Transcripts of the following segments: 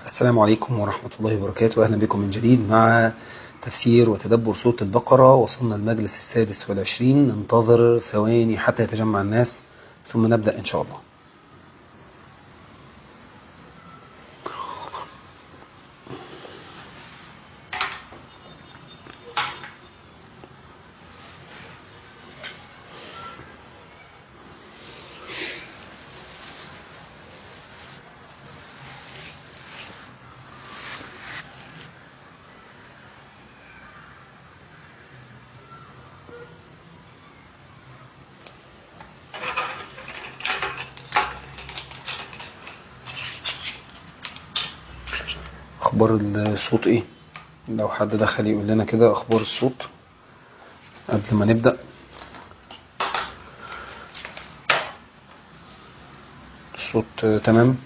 السلام عليكم ورحمة الله وبركاته أهلا بكم من جديد مع تفسير وتدبر سورة البقرة وصلنا المجلس السادس والعشرين ننتظر ثواني حتى يتجمع الناس ثم نبدأ إن شاء الله أخبار الصوت إيه لو حد دخل يقول لنا كده أخبار الصوت قبل ما نبدأ الصوت تمام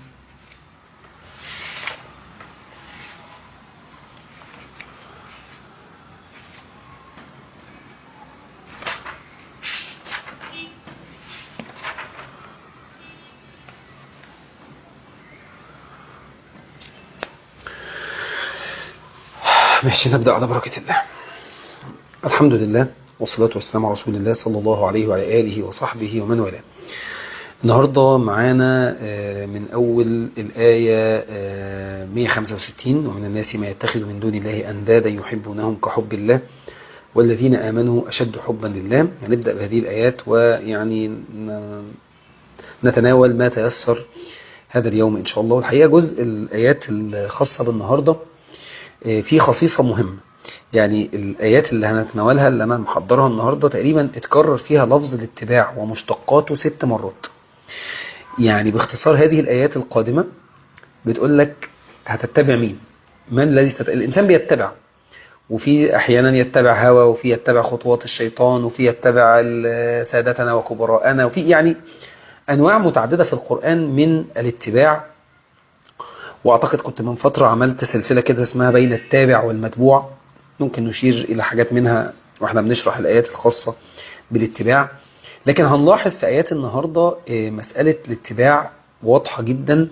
ماشي نبدأ على بركة الله الحمد لله والصلاة والسلام على رسول الله صلى الله عليه وعلى آله وصحبه ومن والاه النهاردة معانا من أول الآية 165 ومن الناس ما يتخذ من دون الله أندادا يحبونهم كحب الله والذين آمنوا أشد حبا لله هنبدأ بهذه الآيات ويعني نتناول ما تيسر هذا اليوم إن شاء الله والحقيقة جزء الآيات الخاصة بالنهاردة في خصيصة مهمة يعني الآيات اللي هنتناولها اللي أنا محضرها النهاردة تقريبا اتكرر فيها لفظ الاتباع ومشتقاته ست مرات يعني باختصار هذه الآيات القادمة بتقول لك هتتبع مين من الذي تت... الإنسان بيتبع وفي أحيانا يتبع هوى وفي يتبع خطوات الشيطان وفي يتبع سادتنا وكبراءنا وفي يعني أنواع متعددة في القرآن من الاتباع واعتقد كنت من فترة عملت سلسلة كده اسمها بين التابع والمتبوع ممكن نشير الى حاجات منها واحنا بنشرح الايات الخاصة بالاتباع لكن هنلاحظ في ايات النهاردة مسألة الاتباع واضحة جدا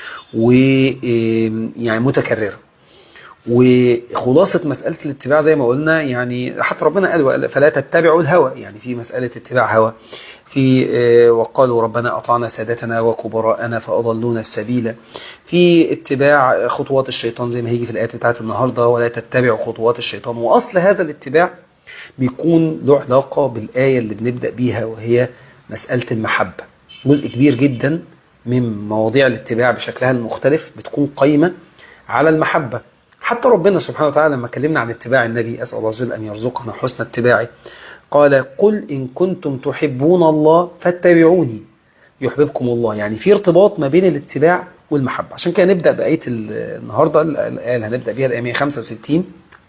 ويعني متكررة وخلاصة مسألة الاتباع زي ما قلنا يعني حتى ربنا قال فلا تتبعوا الهوى يعني في مسألة اتباع هوى في وقالوا ربنا أطعنا سادتنا وكبراءنا فأضلونا السبيل في اتباع خطوات الشيطان زي ما هيجي في الآيات بتاعت النهاردة ولا تتبعوا خطوات الشيطان وأصل هذا الاتباع بيكون له علاقة بالآية اللي بنبدأ بيها وهي مسألة المحبة جزء كبير جدا من مواضيع الاتباع بشكلها المختلف بتكون قايمة على المحبة حتى ربنا سبحانه وتعالى لما كلمنا عن اتباع النبي أسأل الله عز وجل أن يرزقنا حسن اتباعه قال قل إن كنتم تحبون الله فاتبعوني يحببكم الله يعني في ارتباط ما بين الاتباع والمحبة عشان كده نبدأ بآية النهاردة الآية اللي هنبدأ بيها الآية 165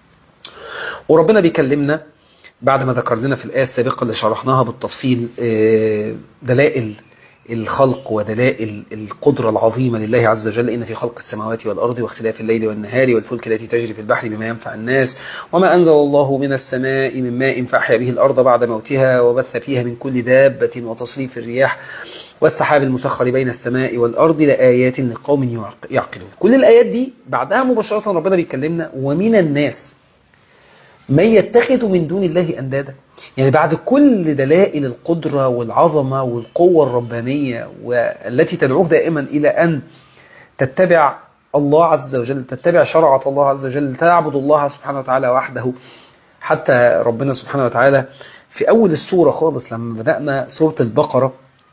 وربنا بيكلمنا بعد ما ذكر لنا في الآية السابقة اللي شرحناها بالتفصيل دلائل الخلق ودلائل القدرة العظيمة لله عز وجل إن في خلق السماوات والأرض واختلاف الليل والنهار والفلك التي تجري في البحر بما ينفع الناس وما أنزل الله من السماء من ماء فأحيا به الأرض بعد موتها وبث فيها من كل دابة وتصريف الرياح والسحاب المسخر بين السماء والأرض لآيات لقوم يعقلون كل الآيات دي بعدها مباشرة ربنا بيكلمنا ومن الناس من يتخذ من دون الله أندادا يعني بعد كل دلائل القدرة والعظمة والقوة الربانية والتي تدعوك دائما إلى أن تتبع الله عز وجل تتبع شرعة الله عز وجل تعبد الله سبحانه وتعالى وحده حتى ربنا سبحانه وتعالى في أول السورة خالص لما بدأنا سورة البقرة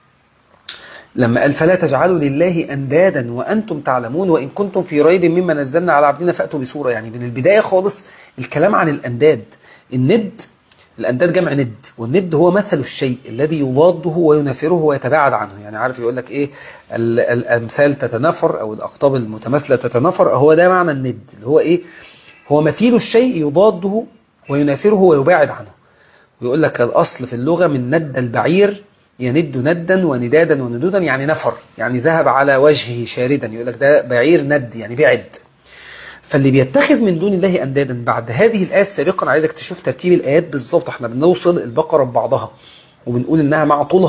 لما قال فلا تجعلوا لله أندادا وأنتم تعلمون وإن كنتم في ريب مما نزلنا على عبدنا فأتوا بسورة يعني من البداية خالص الكلام عن الأنداد الند الأنداد جمع ند والند هو مثل الشيء الذي يضاده وينافره ويتباعد عنه يعني عارف يقول لك إيه الأمثال تتنافر أو الأقطاب المتماثلة تتنافر هو ده معنى الند اللي هو إيه هو مثيل الشيء يضاده وينافره ويباعد عنه ويقول لك الأصل في اللغة من ند البعير يند ندا وندادا وندودا يعني نفر يعني ذهب على وجهه شاردا يقول لك ده بعير ند يعني بعد فاللي بيتخذ من دون الله أندادا بعد هذه الآية السابقة أنا عايزك تشوف ترتيب الآيات بالظبط احنا بنوصل البقرة ببعضها وبنقول إنها مع طولها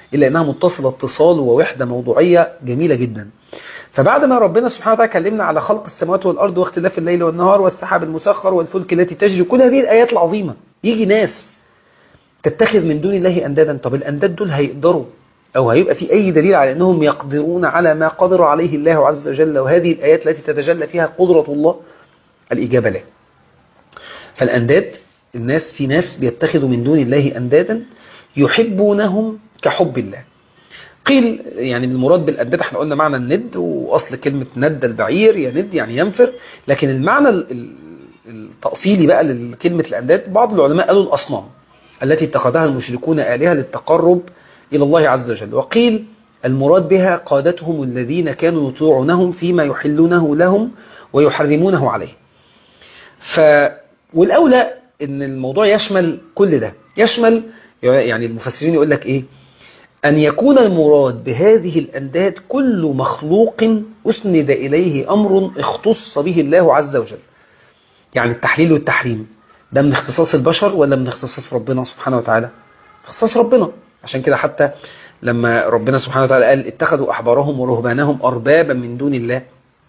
إلا أنها متصلة اتصال ووحدة موضوعية جميلة جدا فبعد ما ربنا سبحانه وتعالى كلمنا على خلق السماوات والأرض واختلاف الليل والنهار والسحاب المسخر والفلك التي تجري كل هذه الآيات العظيمة يجي ناس تتخذ من دون الله أندادا طب الأنداد دول هيقدروا أو هيبقى في أي دليل على أنهم يقدرون على ما قدر عليه الله عز وجل وهذه الآيات التي تتجلى فيها قدرة الله الإجابة لا فالأنداد الناس في ناس بيتخذوا من دون الله أندادا يحبونهم كحب الله قيل يعني المراد بالأنداد احنا قلنا معنى الند وأصل كلمة ند البعير يند يعني ينفر لكن المعنى التأصيلي بقى لكلمة الأنداد بعض العلماء قالوا الأصنام التي اتخذها المشركون آلهة للتقرب إلى الله عز وجل وقيل المراد بها قادتهم الذين كانوا يطيعونهم فيما يحلونه لهم ويحرمونه عليه ف والأولى ان الموضوع يشمل كل ده يشمل يعني المفسرين يقول لك ايه أن يكون المراد بهذه الأنداد كل مخلوق أسند إليه أمر اختص به الله عز وجل يعني التحليل والتحريم ده من اختصاص البشر ولا من اختصاص ربنا سبحانه وتعالى اختصاص ربنا عشان كده حتى لما ربنا سبحانه وتعالى قال اتخذوا أحبارهم ورهبانهم أربابا من دون الله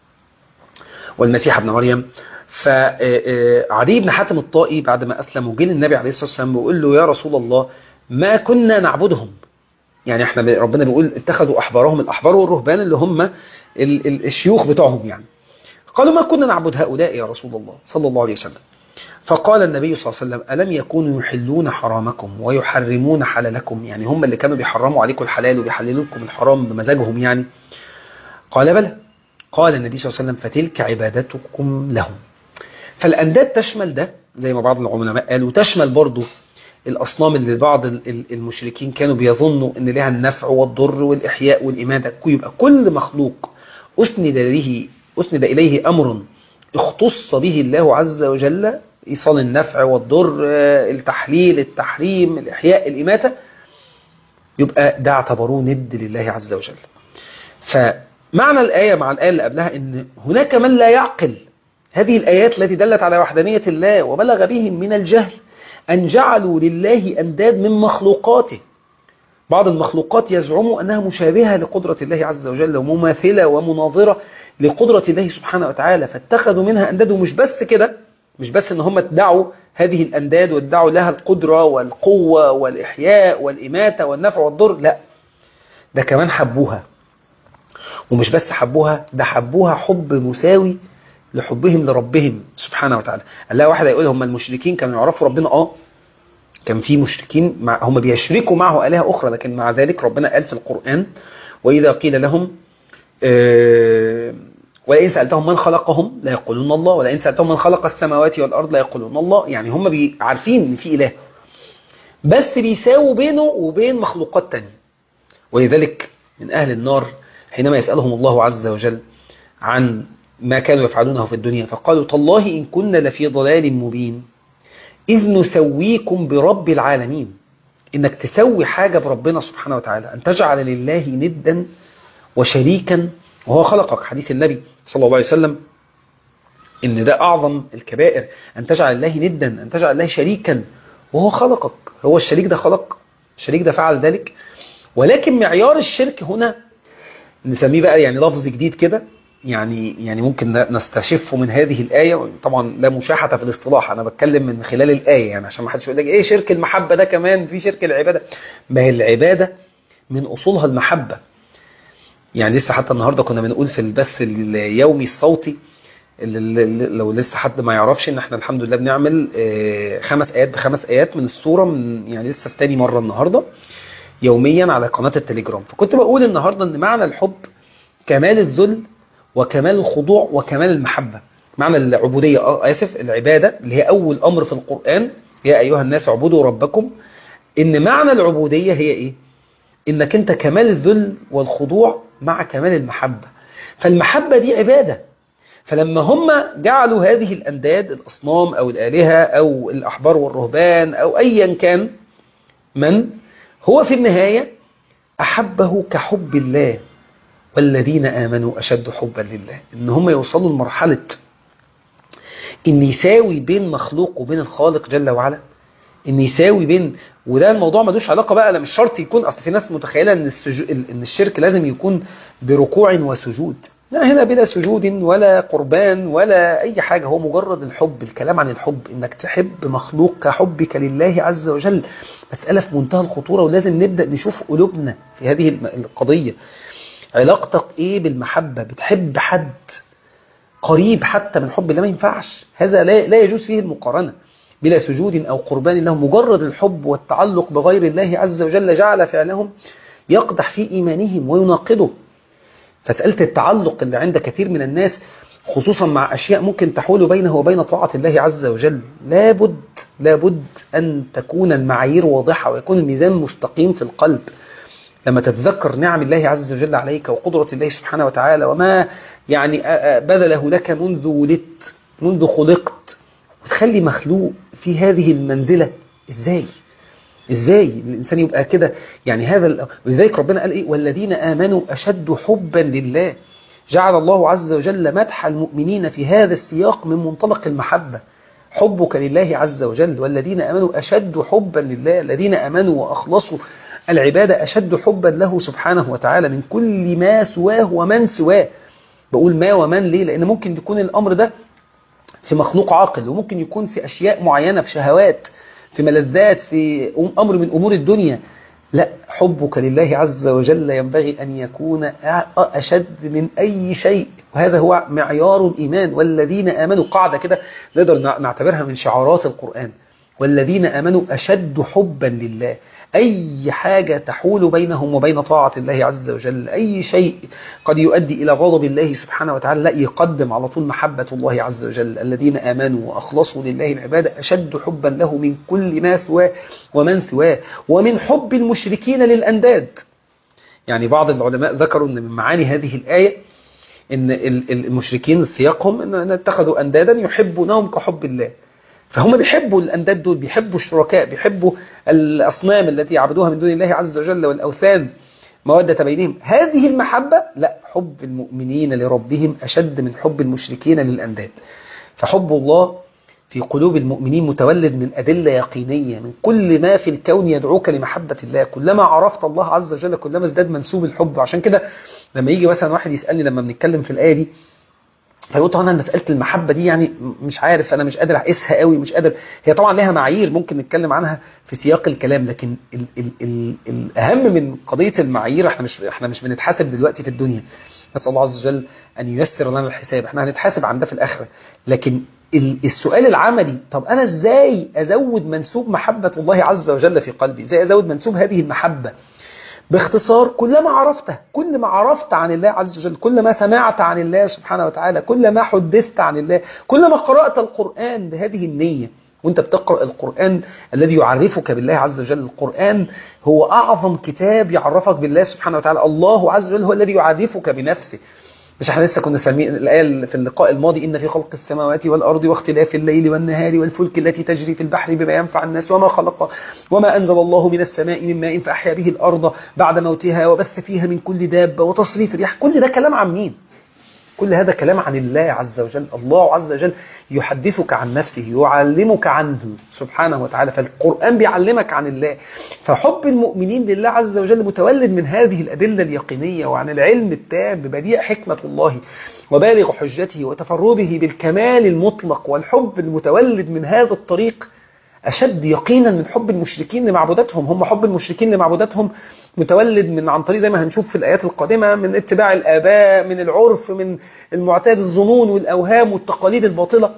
والمسيح ابن مريم فعلي بن حاتم الطائي بعد ما أسلم وجه النبي عليه الصلاة والسلام بيقول له يا رسول الله ما كنا نعبدهم يعني احنا ربنا بيقول اتخذوا أحبارهم الأحبار والرهبان اللي هم الشيوخ بتوعهم يعني قالوا ما كنا نعبد هؤلاء يا رسول الله صلى الله عليه وسلم فقال النبي صلى الله عليه وسلم ألم يكونوا يحلون حرامكم ويحرمون حلالكم يعني هم اللي كانوا بيحرموا عليكم الحلال وبيحللوا لكم الحرام بمزاجهم يعني قال بلى قال النبي صلى الله عليه وسلم فتلك عبادتكم لهم فالأنداد تشمل ده زي ما بعض العلماء قالوا تشمل برضو الأصنام اللي بعض المشركين كانوا بيظنوا أن لها النفع والضر والإحياء والإمادة يبقى كل مخلوق أسند, له أسند إليه أمر اختص به الله عز وجل إيصال النفع والضر التحليل التحريم الإحياء الإماتة يبقى ده اعتبروه ند لله عز وجل فمعنى الآية مع الآية اللي قبلها أن هناك من لا يعقل هذه الآيات التي دلت على وحدانية الله وبلغ بهم من الجهل أن جعلوا لله أنداد من مخلوقاته بعض المخلوقات يزعموا أنها مشابهة لقدرة الله عز وجل ومماثلة ومناظرة لقدرة الله سبحانه وتعالى فاتخذوا منها أنداد ومش بس كده مش بس ان هم ادعوا هذه الأنداد وادعوا لها القدرة والقوة والإحياء والإماتة والنفع والضر لا ده كمان حبوها ومش بس حبوها ده حبوها حب مساوي لحبهم لربهم سبحانه وتعالى الله واحد يقول هم المشركين كانوا يعرفوا ربنا اه كان في مشركين مع هم بيشركوا معه آلهة أخرى لكن مع ذلك ربنا قال في القرآن وإذا قيل لهم آه ولئن سألتهم من خلقهم لا يقولون الله ولئن سألتهم من خلق السماوات والأرض لا يقولون الله يعني هم عارفين ان في إله بس بيساووا بينه وبين مخلوقات تانية ولذلك من أهل النار حينما يسألهم الله عز وجل عن ما كانوا يفعلونه في الدنيا فقالوا تالله إن كنا لفي ضلال مبين إذ نسويكم برب العالمين إنك تسوي حاجة بربنا سبحانه وتعالى أن تجعل لله ندا وشريكا وهو خلقك حديث النبي صلى الله عليه وسلم إن ده أعظم الكبائر أن تجعل الله ندا أن تجعل الله شريكا وهو خلقك هو الشريك ده خلق الشريك ده فعل ذلك ولكن معيار الشرك هنا نسميه بقى يعني لفظ جديد كده يعني يعني ممكن نستشفه من هذه الآية طبعا لا مشاحة في الاصطلاح أنا بتكلم من خلال الآية يعني عشان ما حدش يقول لك إيه شرك المحبة ده كمان في شرك العبادة ما هي العبادة من أصولها المحبة يعني لسه حتى النهاردة كنا بنقول في البث اليومي الصوتي اللي لو لسه حد ما يعرفش ان احنا الحمد لله بنعمل خمس ايات بخمس ايات من السورة من يعني لسه في تاني مرة النهاردة يوميا على قناة التليجرام فكنت بقول النهاردة ان معنى الحب كمال الذل وكمال الخضوع وكمال المحبة معنى العبودية اه اسف العبادة اللي هي اول امر في القرآن يا ايها الناس اعبدوا ربكم ان معنى العبودية هي ايه انك انت كمال الذل والخضوع مع كمال المحبة فالمحبة دي عبادة فلما هم جعلوا هذه الأنداد الأصنام أو الآلهة أو الأحبار والرهبان أو أيا كان من هو في النهاية أحبه كحب الله والذين آمنوا أشد حبا لله إن هم يوصلوا لمرحلة إن يساوي بين مخلوق وبين الخالق جل وعلا ان يساوي بين وده الموضوع ملوش علاقه بقى لا مش شرط يكون اصل في ناس متخيله ان السجو... ان الشرك لازم يكون بركوع وسجود لا هنا بلا سجود ولا قربان ولا اي حاجه هو مجرد الحب الكلام عن الحب انك تحب مخلوق كحبك لله عز وجل مساله في منتهى الخطوره ولازم نبدا نشوف قلوبنا في هذه القضيه علاقتك ايه بالمحبه بتحب حد قريب حتى من حب الله ما ينفعش هذا لا, لا يجوز فيه المقارنه بلا سجود أو قربان لهم مجرد الحب والتعلق بغير الله عز وجل جعل فعلهم يقدح في إيمانهم ويناقضه فسألة التعلق اللي عند كثير من الناس خصوصا مع أشياء ممكن تحول بينه وبين طاعة الله عز وجل لابد لابد أن تكون المعايير واضحة ويكون الميزان مستقيم في القلب لما تتذكر نعم الله عز وجل عليك وقدرة الله سبحانه وتعالى وما يعني بذله لك منذ ولدت منذ خلقت وتخلي مخلوق في هذه المنزلة ازاي ازاي الانسان يبقى كده يعني هذا ولذلك ربنا قال ايه والذين امنوا اشد حبا لله جعل الله عز وجل مدح المؤمنين في هذا السياق من منطلق المحبة حبك لله عز وجل والذين امنوا اشد حبا لله الذين امنوا واخلصوا العبادة اشد حبا له سبحانه وتعالى من كل ما سواه ومن سواه بقول ما ومن ليه لان ممكن يكون الامر ده في مخلوق عاقل وممكن يكون في أشياء معينة في شهوات في ملذات في أمر من أمور الدنيا لا حبك لله عز وجل ينبغي أن يكون أشد من أي شيء وهذا هو معيار الإيمان والذين آمنوا قاعدة كده نقدر نعتبرها من شعارات القرآن والذين آمنوا أشد حبا لله أي حاجة تحول بينهم وبين طاعة الله عز وجل أي شيء قد يؤدي إلى غضب الله سبحانه وتعالى لا يقدم على طول محبة الله عز وجل الذين آمنوا وأخلصوا لله العبادة أشد حبا له من كل ما سواه ومن سواه ومن حب المشركين للأنداد يعني بعض العلماء ذكروا أن من معاني هذه الآية أن المشركين سياقهم أن اتخذوا أندادا يحبونهم كحب الله فهم بيحبوا الأنداد دول بيحبوا الشركاء بيحبوا الأصنام التي يعبدوها من دون الله عز وجل والأوثان مودة بينهم هذه المحبة لا حب المؤمنين لربهم أشد من حب المشركين للأنداد فحب الله في قلوب المؤمنين متولد من أدلة يقينية من كل ما في الكون يدعوك لمحبة الله كلما عرفت الله عز وجل كلما ازداد منسوب الحب عشان كده لما يجي مثلا واحد يسألني لما بنتكلم في الآية دي فيقول طبعا مسألة المحبة دي يعني مش عارف أنا مش قادر أقيسها قوي مش قادر هي طبعا لها معايير ممكن نتكلم عنها في سياق الكلام لكن ال ال ال الأهم من قضية المعايير احنا مش احنا مش بنتحاسب دلوقتي في الدنيا نسأل الله عز وجل أن ييسر لنا الحساب احنا هنتحاسب عن ده في الآخرة لكن السؤال العملي طب أنا إزاي أزود منسوب محبة الله عز وجل في قلبي إزاي أزود منسوب هذه المحبة باختصار كلما عرفته كل ما عرفت عن الله عز وجل كل ما سمعت عن الله سبحانه وتعالى كل ما حدثت عن الله كل ما قرأت القرآن بهذه النية وانت بتقرأ القرآن الذي يعرفك بالله عز وجل القرآن هو أعظم كتاب يعرفك بالله سبحانه وتعالى الله عز وجل هو الذي يعرفك بنفسه مش احنا لسه كنا سامعين الآية في اللقاء الماضي إن في خلق السماوات والأرض واختلاف الليل والنهار والفلك التي تجري في البحر بما ينفع الناس وما خلق وما أنزل الله من السماء من ماء فأحيا به الأرض بعد موتها وبث فيها من كل دابة وتصريف الرياح كل ده كلام عن مين؟ كل هذا كلام عن الله عز وجل الله عز وجل يحدثك عن نفسه يعلمك عنه سبحانه وتعالى فالقرآن بيعلمك عن الله فحب المؤمنين لله عز وجل متولد من هذه الأدلة اليقينية وعن العلم التام ببديع حكمة الله وبالغ حجته وتفرده بالكمال المطلق والحب المتولد من هذا الطريق أشد يقينا من حب المشركين لمعبوداتهم هم حب المشركين لمعبوداتهم متولد من عن طريق زي ما هنشوف في الآيات القادمة من اتباع الآباء من العرف من المعتاد الظنون والأوهام والتقاليد الباطلة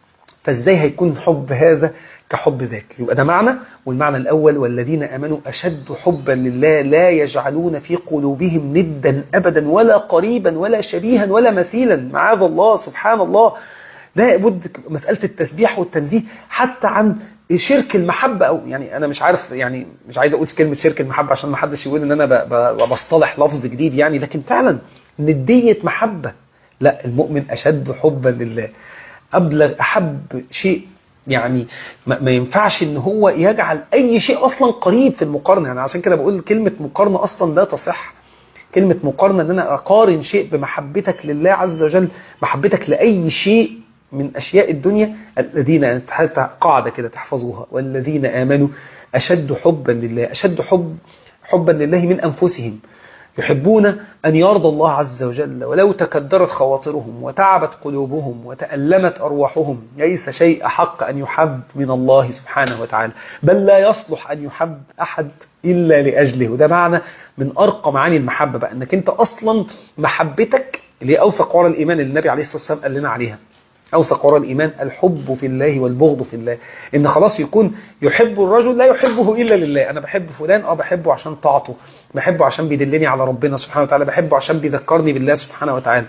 فازاي هيكون حب هذا كحب ذاك يبقى ده معنى والمعنى الأول والذين أمنوا أشد حبا لله لا يجعلون في قلوبهم ندا أبدا ولا قريبا ولا شبيها ولا مثيلا معاذ الله سبحان الله لا بد مسألة التسبيح والتنزيه حتى عن شرك المحبة أو يعني أنا مش عارف يعني مش عايز أقول كلمة شرك المحبة عشان ما حدش يقول إن أنا بصطلح لفظ جديد يعني لكن فعلا ندية محبة لا المؤمن أشد حبا لله أبلغ أحب شيء يعني ما, ما ينفعش ان هو يجعل اي شيء اصلا قريب في المقارنه يعني عشان كده بقول كلمه مقارنه اصلا لا تصح كلمه مقارنه ان انا اقارن شيء بمحبتك لله عز وجل محبتك لاي شيء من أشياء الدنيا الذين حتى قاعدة كده تحفظوها والذين آمنوا أشد حبا لله أشد حب حبا لله من أنفسهم يحبون أن يرضى الله عز وجل ولو تكدرت خواطرهم وتعبت قلوبهم وتألمت أرواحهم ليس شيء أحق أن يحب من الله سبحانه وتعالى بل لا يصلح أن يحب أحد إلا لأجله وده معنى من أرقى معاني المحبة بقى أنك أنت أصلا محبتك اللي هي أوثق قرى الإيمان اللي النبي عليه الصلاة والسلام قال لنا عليها أوثق قرى الإيمان الحب في الله والبغض في الله إن خلاص يكون يحب الرجل لا يحبه إلا لله أنا بحب فلان أه بحبه عشان طاعته بحبه عشان بيدلني على ربنا سبحانه وتعالى بحبه عشان بيذكرني بالله سبحانه وتعالى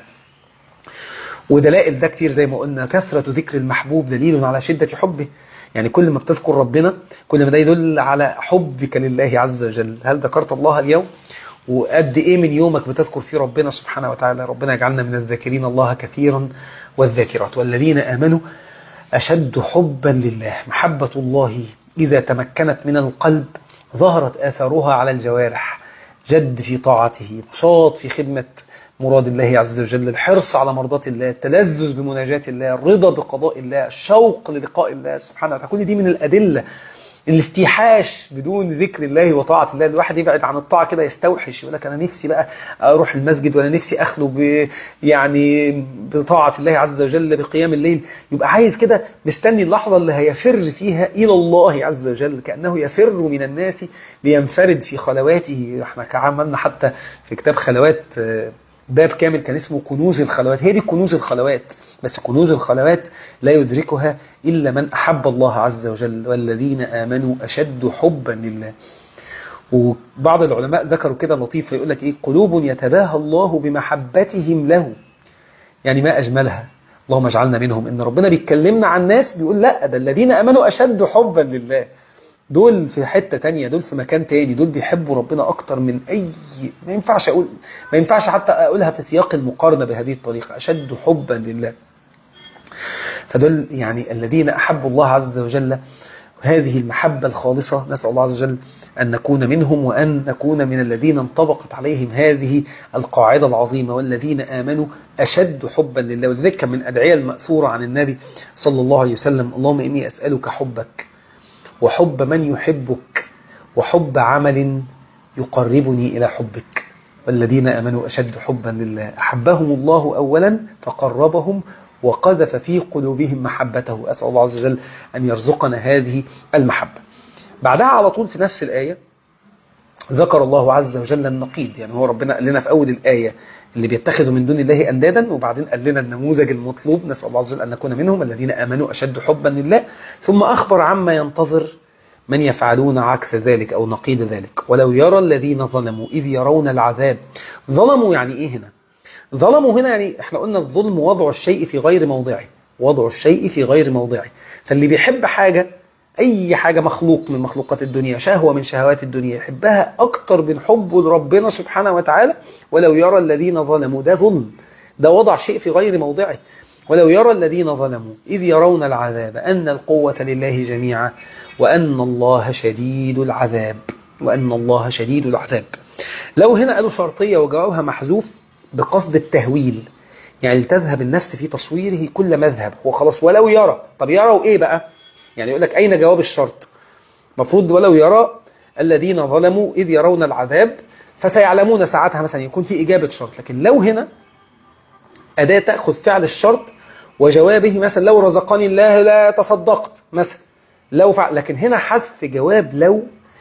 ودلائل ده كتير زي ما قلنا كثرة ذكر المحبوب دليل على شدة حبه يعني كل ما بتذكر ربنا كل ما ده يدل على حبك لله عز وجل هل ذكرت الله اليوم وقد ايه من يومك بتذكر فيه ربنا سبحانه وتعالى ربنا يجعلنا من الذاكرين الله كثيرا والذاكرات والذين آمنوا أشد حبا لله محبة الله إذا تمكنت من القلب ظهرت آثارها على الجوارح جد في طاعته نشاط في خدمة مراد الله عز وجل الحرص على مرضاة الله التلذذ بمناجاة الله الرضا بقضاء الله الشوق للقاء الله سبحانه وتعالى كل دي من الأدلة الاستيحاش بدون ذكر الله وطاعة الله الواحد يبعد عن الطاعة كده يستوحش يقول لك أنا نفسي بقى أروح المسجد وأنا نفسي أخلو ب يعني بطاعة الله عز وجل بقيام الليل يبقى عايز كده مستني اللحظة اللي هيفر فيها إلى الله عز وجل كأنه يفر من الناس لينفرد في خلواته احنا عملنا حتى في كتاب خلوات باب كامل كان اسمه كنوز الخلوات هي دي كنوز الخلوات بس كنوز الخلوات لا يدركها إلا من أحب الله عز وجل والذين آمنوا أشد حبا لله وبعض العلماء ذكروا كده لطيف يقول لك إيه قلوب يتباهى الله بمحبتهم له يعني ما أجملها اللهم اجعلنا منهم إن ربنا بيتكلمنا عن ناس بيقول لا ده الذين آمنوا أشد حبا لله دول في حتة تانية دول في مكان تاني دول بيحبوا ربنا أكتر من أي ما ينفعش أقول ما ينفعش حتى أقولها في سياق المقارنة بهذه الطريقة أشد حبا لله فدول يعني الذين أحبوا الله عز وجل هذه المحبة الخالصة نسأل الله عز وجل أن نكون منهم وأن نكون من الذين انطبقت عليهم هذه القاعدة العظيمة والذين آمنوا أشد حبا لله وذلك من أدعية المأثورة عن النبي صلى الله عليه وسلم اللهم إني أسألك حبك وحب من يحبك وحب عمل يقربني إلى حبك والذين آمنوا أشد حبا لله أحبهم الله أولا فقربهم وقذف في قلوبهم محبته أسأل الله عز وجل أن يرزقنا هذه المحبة بعدها على طول في نفس الآية ذكر الله عز وجل النقيض يعني هو ربنا قال لنا في أول الآية اللي بيتخذوا من دون الله أندادا وبعدين قال لنا النموذج المطلوب نسأل الله عز وجل أن نكون منهم الذين آمنوا أشد حبا لله ثم أخبر عما ينتظر من يفعلون عكس ذلك أو نقيض ذلك ولو يرى الذين ظلموا إذ يرون العذاب ظلموا يعني إيه هنا ظلموا هنا يعني احنا قلنا الظلم وضع الشيء في غير موضعه وضع الشيء في غير موضعه فاللي بيحب حاجة أي حاجة مخلوق من مخلوقات الدنيا شهوة من شهوات الدنيا يحبها أكتر من حبه لربنا سبحانه وتعالى ولو يرى الذين ظلموا ده ظلم ده وضع شيء في غير موضعه ولو يرى الذين ظلموا إذ يرون العذاب أن القوة لله جميعا وأن الله شديد العذاب وأن الله شديد العذاب لو هنا قالوا شرطية وجوابها محذوف بقصد التهويل يعني تذهب النفس في تصويره كل مذهب هو خلاص ولو يرى طب يروا ايه بقى يعني يقول لك اين جواب الشرط مفروض ولو يرى الذين ظلموا اذ يرون العذاب فسيعلمون ساعتها مثلا يكون في اجابه شرط لكن لو هنا اداه تاخذ فعل الشرط وجوابه مثلا لو رزقني الله لا تصدقت مثلا لو فعل لكن هنا حذف جواب لو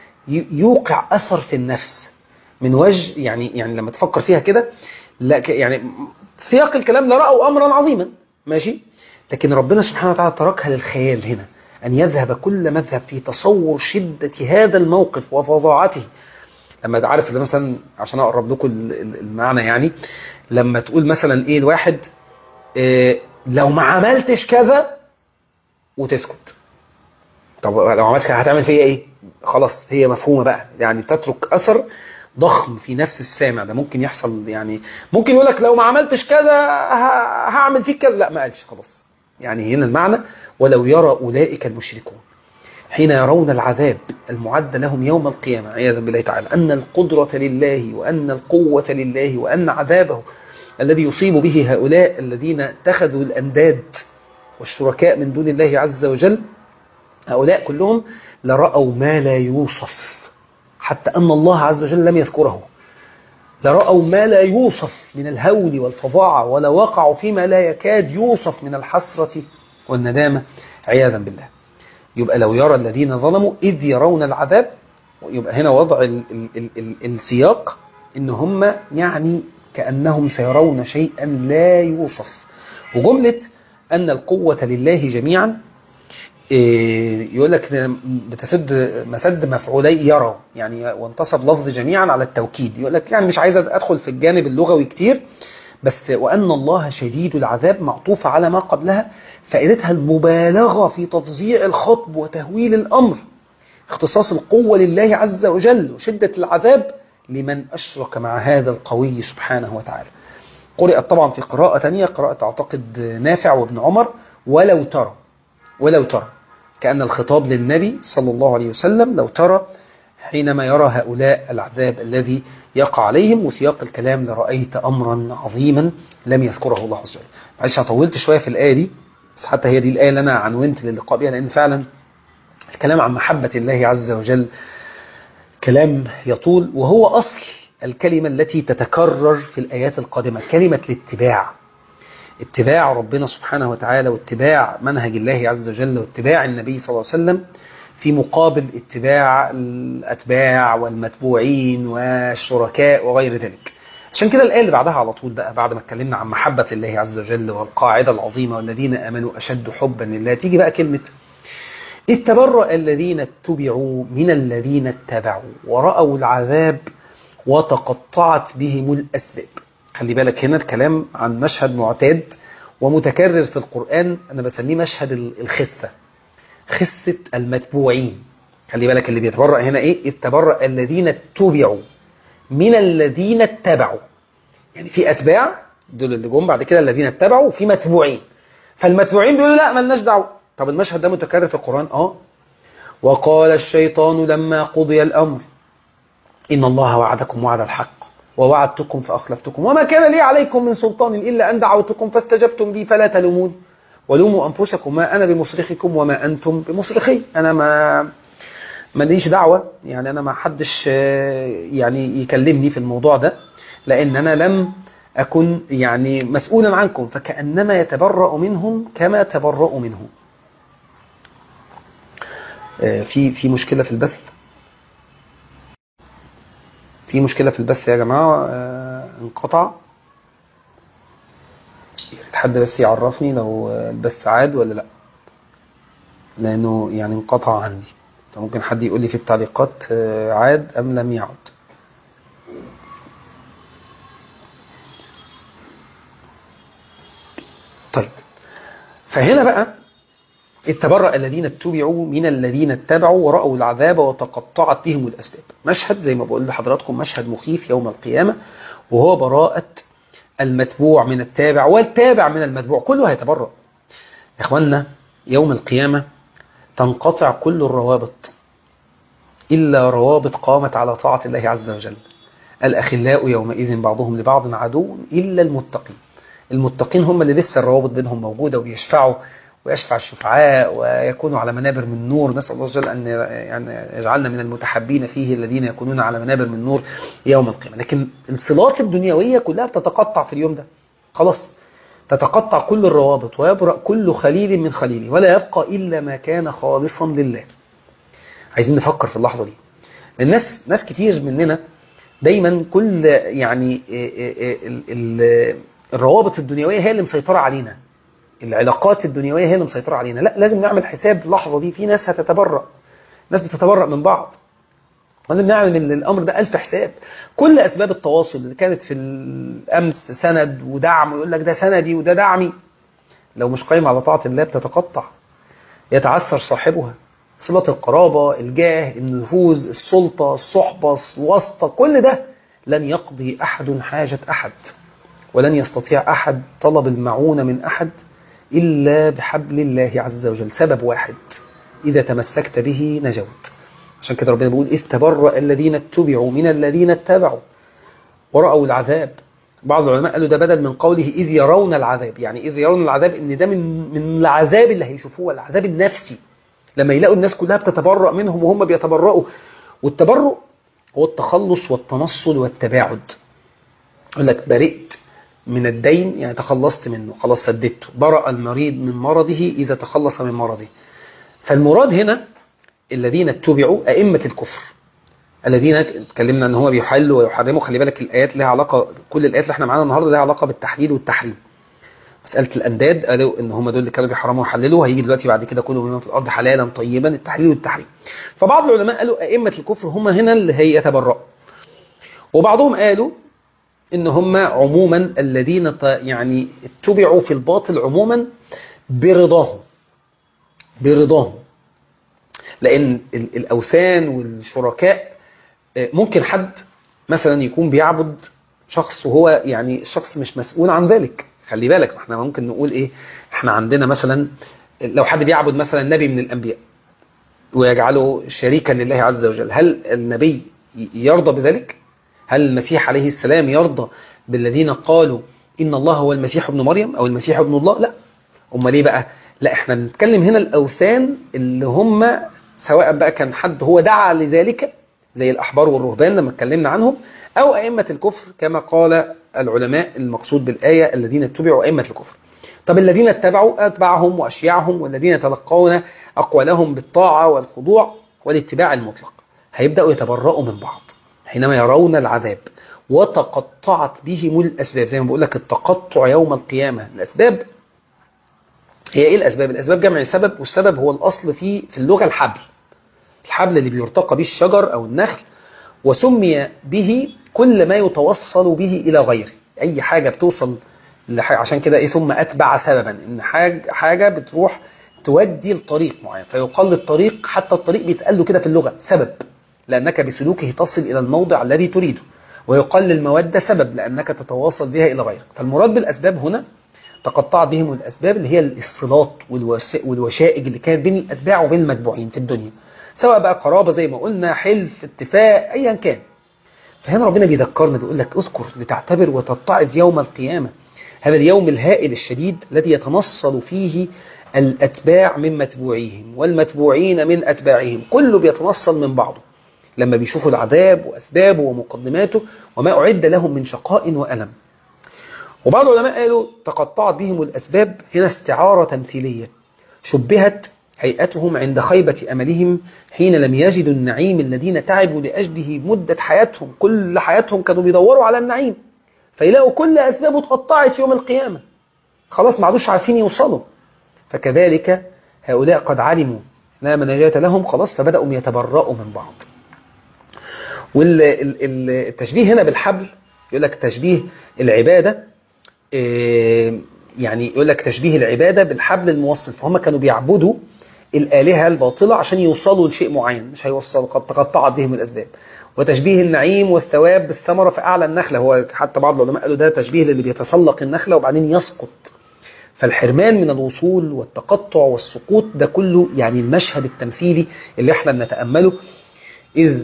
يوقع اثر في النفس من وجه يعني يعني لما تفكر فيها كده لا يعني سياق الكلام لا رأوا أمرا عظيما ماشي لكن ربنا سبحانه وتعالى تركها للخيال هنا أن يذهب كل مذهب في تصور شدة هذا الموقف وفظاعته لما عارف مثلا عشان أقرب لكم المعنى يعني لما تقول مثلا إيه الواحد إيه لو ما عملتش كذا وتسكت طب لو عملتش كذا هتعمل فيا إيه خلاص هي مفهومة بقى يعني تترك أثر ضخم في نفس السامع ده ممكن يحصل يعني ممكن يقول لك لو ما عملتش كذا هعمل فيك كذا لا ما قالش خلاص يعني هنا المعنى ولو يرى أولئك المشركون حين يرون العذاب المعد لهم يوم القيامة عياذا بالله تعالى أن القدرة لله وأن القوة لله وأن عذابه الذي يصيب به هؤلاء الذين اتخذوا الأنداد والشركاء من دون الله عز وجل هؤلاء كلهم لرأوا ما لا يوصف حتى أن الله عز وجل لم يذكره لرأوا ما لا يوصف من الهول والفظاعة ولا وقعوا فيما لا يكاد يوصف من الحسرة والندامة عياذا بالله يبقى لو يرى الذين ظلموا إذ يرون العذاب يبقى هنا وضع ال ال ال ال السياق إن هم يعني كأنهم سيرون شيئا لا يوصف وجملة أن القوة لله جميعا يقول لك بتسد مسد مفعولي يرى يعني وانتصب لفظ جميعا على التوكيد يقول لك يعني مش عايز ادخل في الجانب اللغوي كتير بس وان الله شديد العذاب معطوفه على ما قبلها فائدتها المبالغه في تفظيع الخطب وتهويل الامر اختصاص القوه لله عز وجل وشده العذاب لمن اشرك مع هذا القوي سبحانه وتعالى قرأت طبعا في قراءة تانية قراءة أعتقد نافع وابن عمر ولو ترى ولو ترى كأن الخطاب للنبي صلى الله عليه وسلم لو ترى حينما يرى هؤلاء العذاب الذي يقع عليهم وسياق الكلام لرأيت أمرا عظيما لم يذكره الله عز وجل معلش أنا طولت شوية في الآية دي بس حتى هي دي الآية اللي أنا عنونت للقاء بها لأن فعلا الكلام عن محبة الله عز وجل كلام يطول وهو أصل الكلمة التي تتكرر في الآيات القادمة كلمة الاتباع اتباع ربنا سبحانه وتعالى واتباع منهج الله عز وجل واتباع النبي صلى الله عليه وسلم في مقابل اتباع الأتباع والمتبوعين والشركاء وغير ذلك عشان كده الآية اللي بعدها على طول بقى بعد ما اتكلمنا عن محبة الله عز وجل والقاعدة العظيمة والذين آمنوا أشد حبا لله تيجي بقى كلمة اتبرأ الذين اتبعوا من الذين اتبعوا ورأوا العذاب وتقطعت بهم الأسباب خلي بالك هنا الكلام عن مشهد معتاد ومتكرر في القرآن أنا بسميه مشهد الخسة خسة المتبوعين خلي بالك اللي بيتبرأ هنا إيه اتبرأ الذين اتبعوا من الذين اتبعوا يعني في أتباع دول اللي جم بعد كده الذين اتبعوا وفي متبوعين فالمتبوعين بيقولوا لا ملناش دعوه طب المشهد ده متكرر في القرآن اه وقال الشيطان لما قضي الأمر إن الله وعدكم وعد الحق ووعدتكم فأخلفتكم وما كان لي عليكم من سلطان إلا أن دعوتكم فاستجبتم لي فلا تلومون ولوموا أنفسكم ما أنا بمصرخكم وما أنتم بمصرخي أنا ما ماليش دعوة يعني أنا ما حدش يعني يكلمني في الموضوع ده لأن أنا لم أكن يعني مسؤولا عنكم فكأنما يتبرأ منهم كما تبرأوا منه في في مشكلة في البث في مشكلة في البث يا جماعة انقطع حد بس يعرفني لو البث عاد ولا لا لأنه يعني انقطع عندي فممكن حد يقول لي في التعليقات عاد أم لم يعد طيب فهنا بقى اتبرأ الذين اتبعوا من الذين اتبعوا ورأوا العذاب وتقطعت بهم الأسباب مشهد زي ما بقول لحضراتكم مشهد مخيف يوم القيامة وهو براءة المتبوع من التابع والتابع من المتبوع كله هيتبرأ يا إخوانا يوم القيامة تنقطع كل الروابط إلا روابط قامت على طاعة الله عز وجل الأخلاء يومئذ بعضهم لبعض عدو إلا المتقين المتقين هم اللي لسه الروابط بينهم موجودة وبيشفعوا ويشفع الشفعاء ويكونوا على منابر من نور نسأل الله عز وجل أن يعني يجعلنا من المتحبين فيه الذين يكونون على منابر من نور يوم القيامة لكن الصلات الدنيوية كلها بتتقطع في اليوم ده خلاص تتقطع كل الروابط ويبرأ كل خليل من خليله ولا يبقى إلا ما كان خالصا لله عايزين نفكر في اللحظة دي الناس ناس كتير مننا دايما كل يعني الروابط الدنيوية هي اللي مسيطرة علينا العلاقات الدنيوية هي اللي مسيطرة علينا لا لازم نعمل حساب اللحظة دي في ناس هتتبرأ ناس بتتبرأ من بعض لازم نعمل من الأمر ده ألف حساب كل أسباب التواصل اللي كانت في الأمس سند ودعم ويقول لك ده سندي وده دعمي لو مش قايم على طاعة الله بتتقطع يتعثر صاحبها صلة القرابة الجاه النفوذ السلطة الصحبة الواسطة كل ده لن يقضي أحد حاجة أحد ولن يستطيع أحد طلب المعونة من أحد إلا بحبل الله عز وجل سبب واحد إذا تمسكت به نجوت عشان كده ربنا بيقول إذ تبرأ الذين اتبعوا من الذين اتبعوا ورأوا العذاب بعض العلماء قالوا ده بدل من قوله إذ يرون العذاب يعني إذ يرون العذاب إن ده من من العذاب اللي هيشوفوه العذاب النفسي لما يلاقوا الناس كلها بتتبرأ منهم وهم بيتبرأوا والتبرؤ هو التخلص والتنصل والتباعد يقول لك برئت من الدين يعني تخلصت منه خلاص سددته برأ المريض من مرضه إذا تخلص من مرضه فالمراد هنا الذين اتبعوا أئمة الكفر الذين اتكلمنا ان هو بيحلوا ويحرموا خلي بالك الايات لها علاقه كل الايات اللي احنا معانا النهارده لها علاقه بالتحليل والتحريم مساله الانداد قالوا ان هم دول اللي كانوا بيحرموا ويحللوا هيجي دلوقتي بعد كده كله مما في الارض حلالا طيبا التحليل والتحريم فبعض العلماء قالوا ائمه الكفر هم هنا اللي هي يتبرأوا وبعضهم قالوا ان هم عموما الذين يعني اتبعوا في الباطل عموما برضاهم برضاهم لان الاوثان والشركاء ممكن حد مثلا يكون بيعبد شخص وهو يعني الشخص مش مسؤول عن ذلك خلي بالك احنا ممكن نقول ايه احنا عندنا مثلا لو حد بيعبد مثلا نبي من الانبياء ويجعله شريكا لله عز وجل هل النبي يرضى بذلك هل المسيح عليه السلام يرضى بالذين قالوا ان الله هو المسيح ابن مريم او المسيح ابن الله لا امال ليه بقى لا احنا بنتكلم هنا الاوثان اللي هم سواء بقى كان حد هو دعا لذلك زي الأحبار والرهبان لما اتكلمنا عنهم أو أئمة الكفر كما قال العلماء المقصود بالآية الذين اتبعوا أئمة الكفر طب الذين اتبعوا أتبعهم وأشياعهم والذين يتلقون أقوالهم بالطاعة والخضوع والاتباع المطلق هيبدأوا يتبرؤوا من بعض حينما يرون العذاب وتقطعت بهم الأسباب زي ما بقول لك التقطع يوم القيامة الأسباب هي إيه الأسباب؟ الأسباب جمع سبب والسبب هو الأصل في في اللغة الحبل الحبل اللي بيرتقى به الشجر أو النخل وسمي به كل ما يتوصل به إلى غيره أي حاجة بتوصل لحاجة عشان كده إيه ثم أتبع سببا إن حاجة, حاجة بتروح تودي لطريق معين فيقال الطريق حتى الطريق بيتقال له كده في اللغة سبب لأنك بسلوكه تصل إلى الموضع الذي تريده ويقال للمودة سبب لأنك تتواصل بها إلى غيرك فالمراد بالأسباب هنا تقطعت بهم الأسباب اللي هي الصلات والوشائج اللي كانت بين الأتباع وبين المتبوعين في الدنيا سواء بقى قرابة زي ما قلنا حلف اتفاق أيا كان فهنا ربنا بيذكرنا بيقول لك اذكر لتعتبر وتتعظ يوم القيامة هذا اليوم الهائل الشديد الذي يتنصل فيه الأتباع من متبوعيهم والمتبوعين من أتباعهم كله بيتنصل من بعضه لما بيشوفوا العذاب وأسبابه ومقدماته وما أعد لهم من شقاء وألم وبعض العلماء قالوا تقطعت بهم الأسباب هنا استعارة تمثيلية شبهت هيئتهم عند خيبة أملهم حين لم يجدوا النعيم الذين تعبوا لأجله مدة حياتهم كل حياتهم كانوا بيدوروا على النعيم فيلاقوا كل أسبابه اتقطعت يوم القيامة خلاص ما عادوش عارفين يوصلوا فكذلك هؤلاء قد علموا لا مناجاة لهم خلاص فبدأوا يتبرأوا من بعض والتشبيه هنا بالحبل يقول لك تشبيه العبادة يعني يقول لك تشبيه العبادة بالحبل الموصل فهم كانوا بيعبدوا الآلهة الباطلة عشان يوصلوا لشيء معين مش هيوصلوا قد تقطعت بهم الأسباب وتشبيه النعيم والثواب بالثمرة في أعلى النخلة هو حتى بعض العلماء قالوا ده تشبيه للي بيتسلق النخلة وبعدين يسقط فالحرمان من الوصول والتقطع والسقوط ده كله يعني المشهد التمثيلي اللي احنا بنتأمله إذ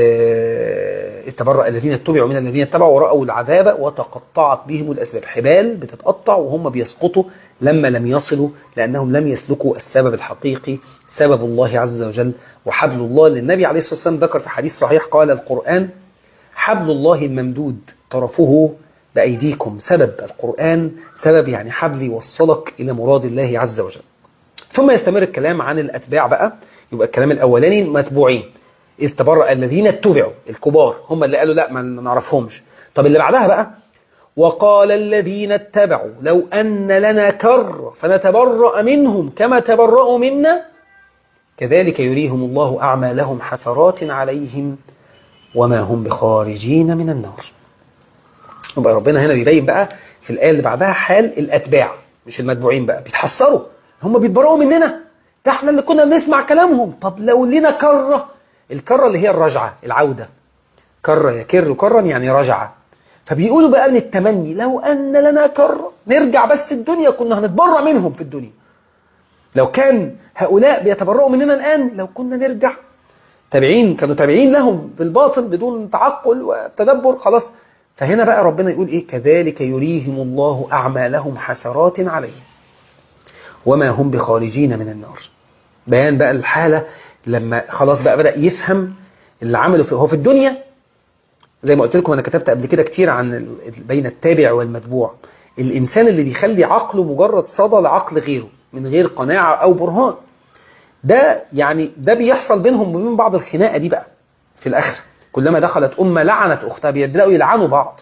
اتبرأ الذين اتبعوا من الذين اتبعوا ورأوا العذاب وتقطعت بهم الأسباب حبال بتتقطع وهم بيسقطوا لما لم يصلوا لأنهم لم يسلكوا السبب الحقيقي سبب الله عز وجل وحبل الله للنبي عليه الصلاة والسلام ذكر في حديث صحيح قال القرآن حبل الله الممدود طرفه بأيديكم سبب القرآن سبب يعني حبل يوصلك إلى مراد الله عز وجل ثم يستمر الكلام عن الأتباع بقى يبقى الكلام الأولاني متبوعين إذ تبرأ الذين اتبعوا الكبار هم اللي قالوا لا ما نعرفهمش طب اللي بعدها بقى وقال الذين اتبعوا لو أن لنا كر فنتبرأ منهم كما تبرأوا منا كذلك يريهم الله أعمالهم حسرات عليهم وما هم بخارجين من النار يبقى ربنا هنا بيبين بقى في الآية اللي بعدها حال الأتباع مش المتبوعين بقى بيتحسروا هم بيتبرؤوا مننا ده احنا اللي كنا بنسمع كلامهم طب لو لنا كرة الكرة اللي هي الرجعة العودة كرة يكر كرا يعني رجعة فبيقولوا بقى من التمني لو أن لنا كرة نرجع بس الدنيا كنا هنتبرأ منهم في الدنيا لو كان هؤلاء بيتبرؤوا مننا الآن لو كنا نرجع تابعين كانوا تابعين لهم بالباطل بدون تعقل وتدبر خلاص فهنا بقى ربنا يقول ايه كذلك يريهم الله اعمالهم حسرات عليهم وما هم بخارجين من النار بيان بقى الحالة لما خلاص بقى بدأ يفهم اللي عمله في هو في الدنيا زي ما قلت لكم انا كتبت قبل كده كتير عن ال- بين التابع والمتبوع الانسان اللي بيخلي عقله مجرد صدى لعقل غيره من غير قناعة او برهان ده يعني ده بيحصل بينهم وبين بعض الخناقة دي بقى في الاخر كلما دخلت امة لعنت اختها بيبداوا يلعنوا بعض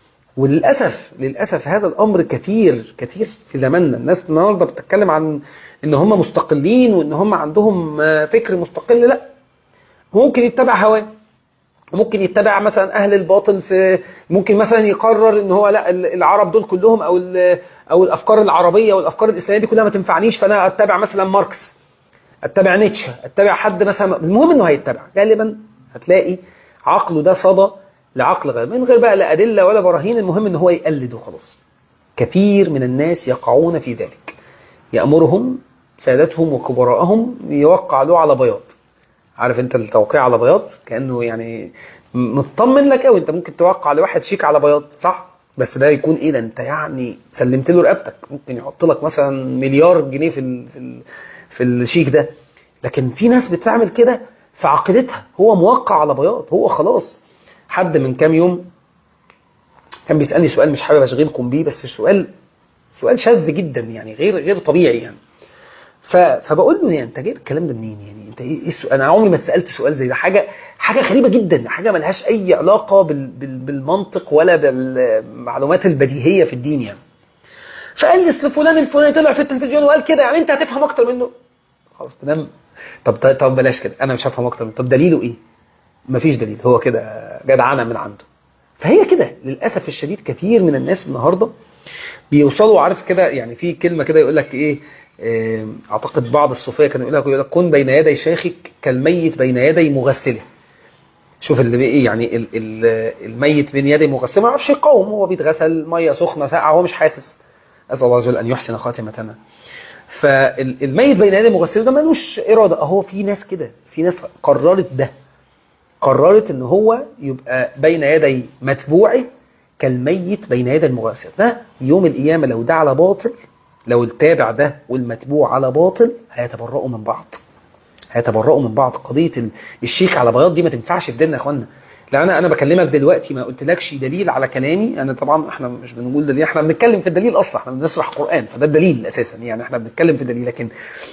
وللاسف للاسف هذا الامر كثير كثير في زماننا الناس النهارده بتتكلم عن ان هم مستقلين وان هم عندهم آه، فكر مستقل لا ممكن يتبع هواه ممكن يتبع مثلا اهل الباطل في ممكن مثلا يقرر ان هو لا ال- العرب دول كلهم او ال- او الافكار العربيه والافكار الاسلاميه دي كلها ما تنفعنيش فانا اتبع مثلا ماركس اتبع نيتشه اتبع حد مثلا المهم انه هيتبع غالبا هتلاقي عقله ده صدى لعقل غير من غير بقى لا ادله ولا براهين المهم ان هو يقلد وخلاص كثير من الناس يقعون في ذلك يامرهم سادتهم وكبراءهم يوقع له على بياض عارف انت التوقيع على بياض كانه يعني م- مطمن لك قوي انت ممكن توقع لواحد شيك على بياض صح بس ده يكون ايه ده انت يعني سلمت له رقبتك ممكن يحط لك مثلا مليار جنيه في ال في ال في الشيك ده لكن في ناس بتعمل كده في عقيدتها هو موقع على بياض هو خلاص حد من كام يوم كان بيسالني سؤال مش حابب اشغلكم بيه بس السؤال سؤال شاذ جدا يعني غير غير طبيعي يعني ف... فبقول له يعني انت جايب الكلام ده منين يعني انت ايه, إيه السؤال انا عمري ما سالت سؤال زي ده حاجه حاجه غريبه جدا حاجه ملهاش اي علاقه بال... بال... بالمنطق ولا بالمعلومات البديهيه في الدين يعني فقال لي اصل فلان الفلاني طلع في التلفزيون وقال كده يعني انت هتفهم اكتر منه خلاص تمام طب طب بلاش كده انا مش هفهم اكتر منه طب دليله ايه مفيش دليل هو كده جدعنه من عنده فهي كده للاسف الشديد كثير من الناس النهارده بيوصلوا عارف كده يعني في كلمه كده يقول لك ايه آه، اعتقد بعض الصوفيه كانوا يقول لك يقول لك كن بين يدي شيخك كالميت بين يدي مغسله شوف اللي ايه يعني ال- ال- الميت بين يدي مغسله ما يعرفش يقاوم هو بيتغسل ميه سخنه ساقعه هو مش حاسس اسال الله عز وجل ان يحسن خاتمتنا فالميت بين يدي مغسله ده ملوش اراده اهو في ناس كده في ناس قررت ده قررت ان هو يبقى بين يدي متبوعه كالميت بين يدي المغسل ده يوم القيامه لو ده على باطل لو التابع ده والمتبوع على باطل هيتبرؤوا من بعض هيتبرؤوا من بعض قضيه ال- الشيك على بياض دي ما تنفعش في ديننا يا اخوانا لا انا انا بكلمك دلوقتي ما قلتلكش دليل على كلامي انا طبعا احنا مش بنقول دليل احنا بنتكلم في الدليل اصلا احنا بنشرح قران فده الدليل اساسا يعني احنا بنتكلم في الدليل لكن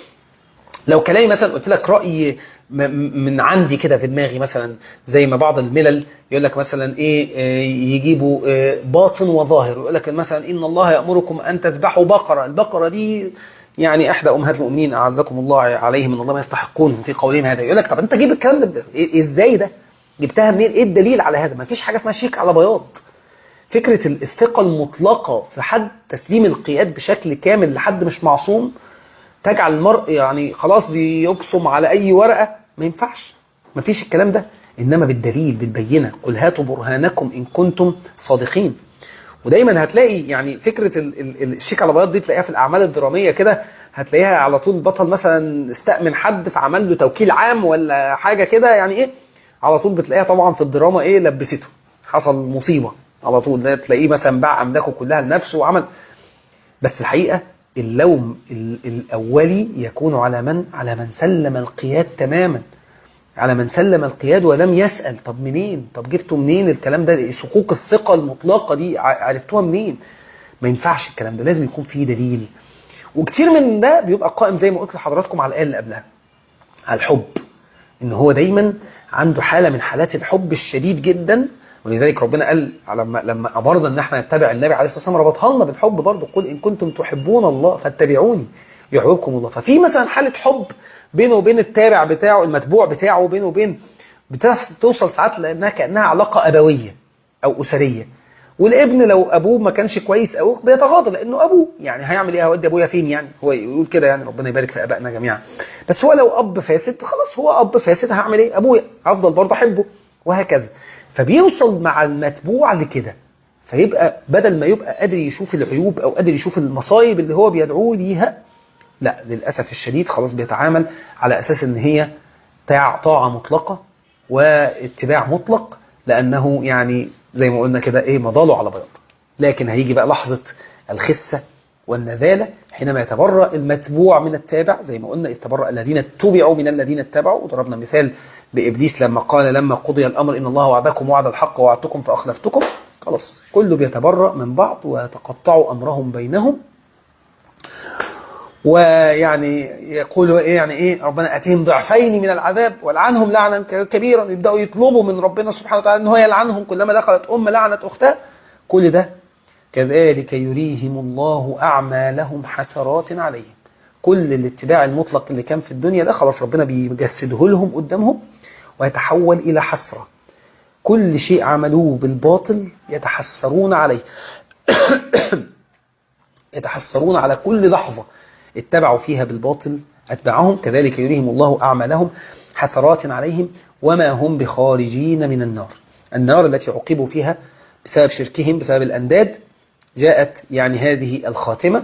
لو كلامي مثلا قلت لك راي م- م- من عندي كده في دماغي مثلا زي ما بعض الملل يقول لك مثلا ايه آه، يجيبوا آه، باطن وظاهر ويقول لك مثلا ان الله يامركم ان تذبحوا بقره البقره دي يعني احدى امهات المؤمنين اعزكم الله عليهم من الله ما يستحقون في قولهم هذا يقول لك طب انت جيب الكلام ده إيه- ازاي ده جبتها منين ايه الدليل على هذا ما فيش حاجه اسمها شيك على بياض فكره الثقه المطلقه في حد تسليم القياد بشكل كامل لحد مش معصوم تجعل المرء يعني خلاص بيبصم على اي ورقه ما ينفعش ما فيش الكلام ده انما بالدليل بالبينه قل هاتوا برهانكم ان كنتم صادقين ودايما هتلاقي يعني فكره ال- ال- ال- الشيك على بياض دي تلاقيها في الاعمال الدراميه كده هتلاقيها على طول البطل مثلا استأمن حد فعمل له توكيل عام ولا حاجه كده يعني ايه على طول بتلاقيها طبعا في الدراما ايه لبسته حصل مصيبه على طول ده تلاقيه مثلا باع املاكه كلها لنفسه وعمل بس الحقيقه اللوم ال- الاولي يكون على من على من سلم القياد تماما على من سلم القياد ولم يسأل طب منين طب جبتوا منين الكلام ده صكوك الثقة المطلقة دي ع- عرفتوها منين ما ينفعش الكلام ده لازم يكون فيه دليل وكتير من ده بيبقى قائم زي ما قلت لحضراتكم على الآية اللي قبلها على الحب ان هو دايما عنده حالة من حالات الحب الشديد جدا ولذلك ربنا قال لما لما امرنا ان احنا نتبع النبي عليه الصلاه والسلام ربطها لنا بالحب برضه قل ان كنتم تحبون الله فاتبعوني يحببكم الله ففي مثلا حاله حب بينه وبين التابع بتاعه المتبوع بتاعه بينه وبين بتوصل ساعات لانها كانها علاقه ابويه او اسريه والابن لو ابوه ما كانش كويس او بيتغاضى لانه ابوه يعني هيعمل ايه هودي ابويا فين يعني هو يقول كده يعني ربنا يبارك في ابائنا جميعا بس هو لو اب فاسد خلاص هو اب فاسد هعمل ايه ابويا هفضل برضه احبه وهكذا فبيوصل مع المتبوع لكده فيبقى بدل ما يبقى قادر يشوف العيوب او قادر يشوف المصايب اللي هو بيدعوه ليها لا للاسف الشديد خلاص بيتعامل على اساس ان هي طاعه مطلقه واتباع مطلق لانه يعني زي ما قلنا كده ايه مضاله على بياض لكن هيجي بقى لحظة الخسة والنذالة حينما يتبرأ المتبوع من التابع زي ما قلنا يتبرأ الذين اتبعوا من الذين اتبعوا وضربنا مثال بإبليس لما قال لما قضي الأمر إن الله وعدكم وعد الحق ووعدتكم فأخلفتكم خلاص كله بيتبرأ من بعض ويتقطعوا أمرهم بينهم ويعني يقولوا ايه يعني ايه ربنا اتيهم ضعفين من العذاب والعنهم لعنا كبيرا يبداوا يطلبوا من ربنا سبحانه وتعالى ان هو يلعنهم كلما دخلت ام لعنت اختها كل ده كذلك يريهم الله اعمالهم حسرات عليهم كل الاتباع المطلق اللي كان في الدنيا ده خلاص ربنا بيجسده لهم قدامهم ويتحول الى حسره كل شيء عملوه بالباطل يتحسرون عليه يتحسرون على كل لحظه اتبعوا فيها بالباطل أتبعهم كذلك يريهم الله أعمالهم حسرات عليهم وما هم بخارجين من النار النار التي عوقبوا فيها بسبب شركهم بسبب الأنداد جاءت يعني هذه الخاتمة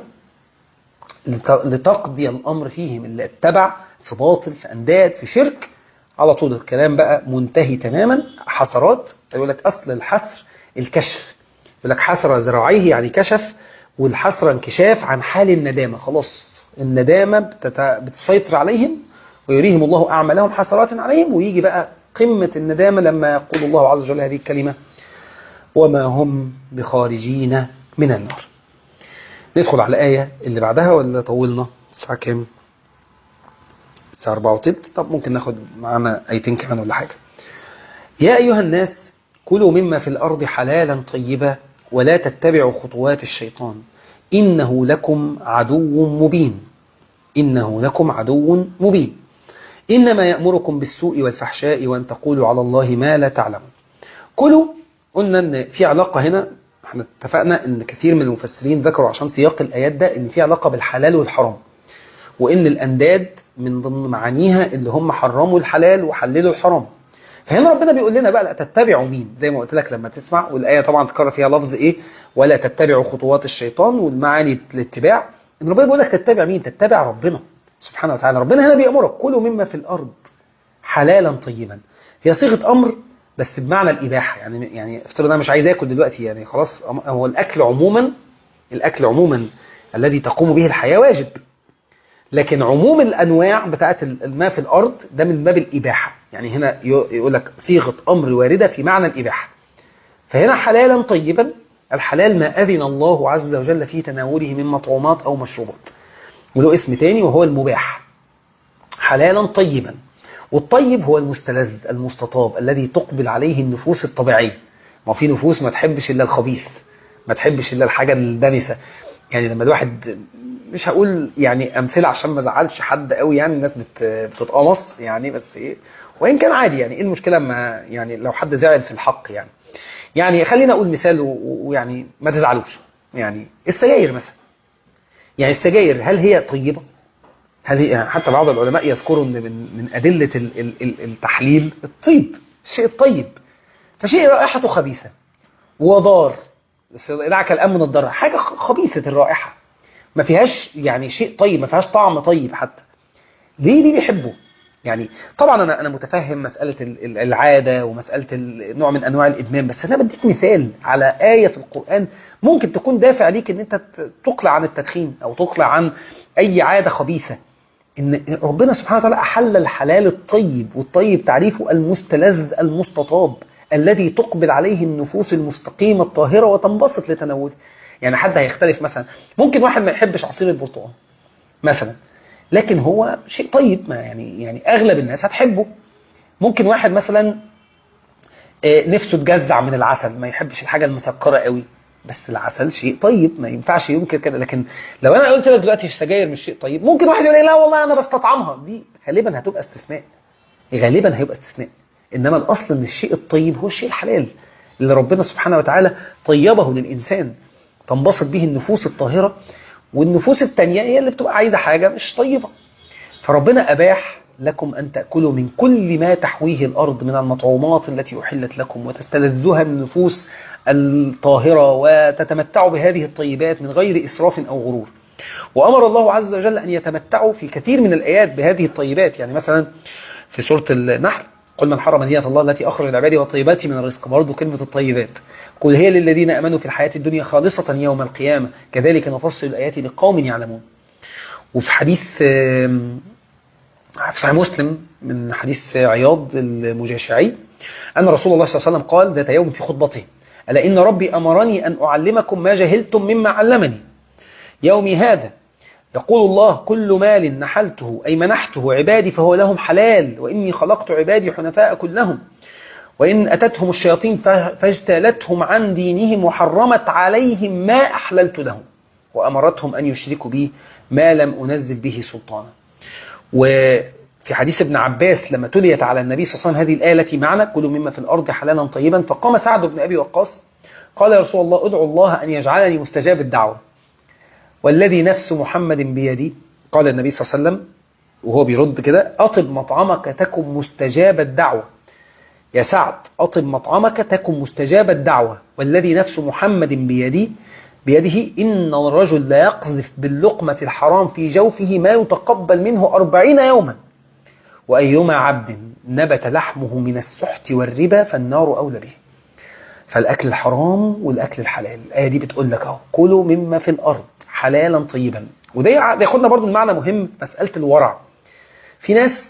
لتقضي الأمر فيهم اللي اتبع في باطل في أنداد في شرك على طول الكلام بقى منتهي تماما حسرات يقول لك أصل الحسر الكشف يقول لك حسر ذراعيه يعني كشف والحسرة انكشاف عن حال الندامة خلاص الندامة بتت... بتسيطر عليهم ويريهم الله أعمالهم حسرات عليهم ويجي بقى قمة الندامة لما يقول الله عز وجل هذه الكلمة وما هم بخارجين من النار ندخل على الآية اللي بعدها ولا طولنا الساعة كام الساعة 4 وتلت طب ممكن ناخد معانا آيتين كمان ولا حاجة يا أيها الناس كلوا مما في الأرض حلالا طيبا ولا تتبعوا خطوات الشيطان إنه لكم عدو مبين إنه لكم عدو مبين إنما يأمركم بالسوء والفحشاء وأن تقولوا على الله ما لا تعلمون كلوا قلنا أن في علاقة هنا احنا اتفقنا أن كثير من المفسرين ذكروا عشان سياق الآيات ده أن في علاقة بالحلال والحرام وأن الأنداد من ضمن معانيها اللي هم حرموا الحلال وحللوا الحرام فهنا ربنا بيقول لنا بقى لا تتبعوا مين زي ما قلت لك لما تسمع والآية طبعا تكرر فيها لفظ إيه ولا تتبعوا خطوات الشيطان والمعاني الاتباع ان ربنا بيقول لك تتبع مين تتبع ربنا سبحانه وتعالى ربنا هنا بيأمرك كلوا مما في الأرض حلالا طيبا هي صيغة أمر بس بمعنى الإباحة يعني يعني افترض أنا مش عايز آكل دلوقتي يعني خلاص هو الأكل عموما الأكل عموما الذي تقوم به الحياة واجب لكن عموم الأنواع بتاعت ما في الأرض ده من باب الإباحة يعني هنا يقول لك صيغة أمر واردة في معنى الإباحة فهنا حلالا طيبا الحلال ما أذن الله عز وجل في تناوله من مطعومات أو مشروبات وله اسم تاني وهو المباح حلالا طيبا والطيب هو المستلذ المستطاب الذي تقبل عليه النفوس الطبيعية ما في نفوس ما تحبش إلا الخبيث ما تحبش إلا الحاجة الدنسة يعني لما الواحد مش هقول يعني أمثلة عشان ما زعلش حد قوي يعني الناس بت بتتقمص يعني بس إيه وإن كان عادي يعني إيه المشكلة ما يعني لو حد زعل في الحق يعني يعني خلينا أقول مثال ويعني ما تزعلوش يعني السجاير مثلا يعني السجاير هل هي طيبة هل هي حتى بعض العلماء يذكروا ان من من أدلة التحليل الطيب الشيء الطيب فشيء رائحته خبيثة وضار دعك الأمن من الضرر حاجة خبيثة الرائحة ما فيهاش يعني شيء طيب ما فيهاش طعم طيب حتى ليه ليه بيحبوا يعني طبعا انا انا متفهم مساله العاده ومساله نوع من انواع الادمان بس انا بديك مثال على ايه في القران ممكن تكون دافع ليك ان انت تقلع عن التدخين او تقلع عن اي عاده خبيثه ان ربنا سبحانه وتعالى احل الحلال الطيب والطيب تعريفه المستلذ المستطاب الذي تقبل عليه النفوس المستقيمه الطاهره وتنبسط لتناوله يعني حد هيختلف مثلا ممكن واحد ما يحبش عصير البرتقال مثلا لكن هو شيء طيب ما يعني يعني اغلب الناس هتحبه ممكن واحد مثلا نفسه تجزع من العسل ما يحبش الحاجه المسكره قوي بس العسل شيء طيب ما ينفعش ينكر كده لكن لو انا قلت لك دلوقتي السجاير مش شيء طيب ممكن واحد يقول لي لا والله انا بستطعمها دي غالبا هتبقى استثناء غالبا هيبقى استثناء انما الاصل ان الشيء الطيب هو الشيء الحلال اللي ربنا سبحانه وتعالى طيبه للانسان تنبسط به النفوس الطاهره والنفوس التانية هي اللي بتبقى عايزة حاجة مش طيبة فربنا أباح لكم أن تأكلوا من كل ما تحويه الأرض من المطعومات التي أحلت لكم وتستلذها النفوس الطاهرة وتتمتعوا بهذه الطيبات من غير إسراف أو غرور وأمر الله عز وجل أن يتمتعوا في كثير من الآيات بهذه الطيبات يعني مثلا في سورة النحل قل من حرم دينة الله التي أخرج العباد والطيبات من الرزق برضه كلمة الطيبات قل هي للذين أمنوا في الحياة الدنيا خالصة يوم القيامة كذلك نفصل الآيات لقوم يعلمون وفي حديث آم، في صحيح مسلم من حديث عياض المجاشعي أن رسول الله صلى الله عليه وسلم قال ذات يوم في خطبته ألا إن ربي أمرني أن أعلمكم ما جهلتم مما علمني يومي هذا يقول الله كل مال نحلته أي منحته عبادي فهو لهم حلال وإني خلقت عبادي حنفاء كلهم وإن أتتهم الشياطين فاجتالتهم عن دينهم وحرمت عليهم ما أحللت لهم وأمرتهم أن يشركوا بي ما لم أنزل به سلطانا وفي حديث ابن عباس لما تليت على النبي صلى الله عليه وسلم هذه الآية التي معنا كلوا مما في الأرض حلالا طيبا فقام سعد بن أبي وقاص قال يا رسول الله ادعو الله أن يجعلني مستجاب الدعوة والذي نفس محمد بيدي قال النبي صلى الله عليه وسلم وهو بيرد كده أطب مطعمك تكن مستجاب الدعوة يا سعد أطب مطعمك تكن مستجاب الدعوة والذي نفس محمد بيدي بيده إن الرجل لا يقذف باللقمة الحرام في جوفه ما يتقبل منه أربعين يوما وأيما عبد نبت لحمه من السحت والربا فالنار أولى به فالأكل الحرام والأكل الحلال الآية دي بتقول لك أهو كلوا مما في الأرض حلالا طيبا وده ياخدنا برضو المعنى مهم مسألة الورع في ناس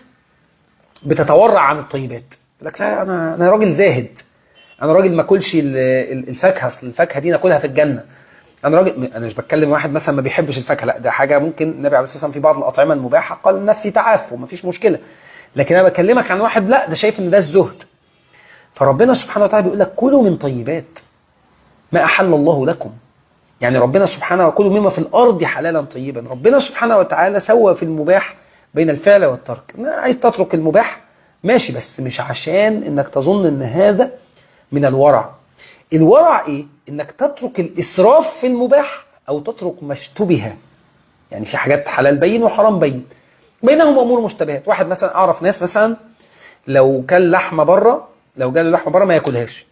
بتتورع عن الطيبات يقول لك لا أنا أنا راجل زاهد أنا راجل ما أكلش الفاكهة أصل الفاكهة دي ناكلها في الجنة انا راجل انا مش بتكلم واحد مثلا ما بيحبش الفاكهه لا ده حاجه ممكن النبي عليه الصلاه والسلام في بعض الاطعمه المباحه قال الناس في تعافوا ما فيش مشكله لكن انا بكلمك عن واحد لا ده شايف ان ده الزهد فربنا سبحانه وتعالى بيقول لك كلوا من طيبات ما احل الله لكم يعني ربنا سبحانه وكلوا مما في الارض حلالا طيبا ربنا سبحانه وتعالى سوى في المباح بين الفعل والترك عايز تترك المباح ماشي بس مش عشان انك تظن ان هذا من الورع الورع ايه انك تترك الاسراف في المباح او تترك ما اشتبه يعني في حاجات حلال بين وحرام بين بينهم امور مشتبهات واحد مثلا اعرف ناس مثلا لو كل لحمه بره لو جاله لحمه بره ما ياكلهاش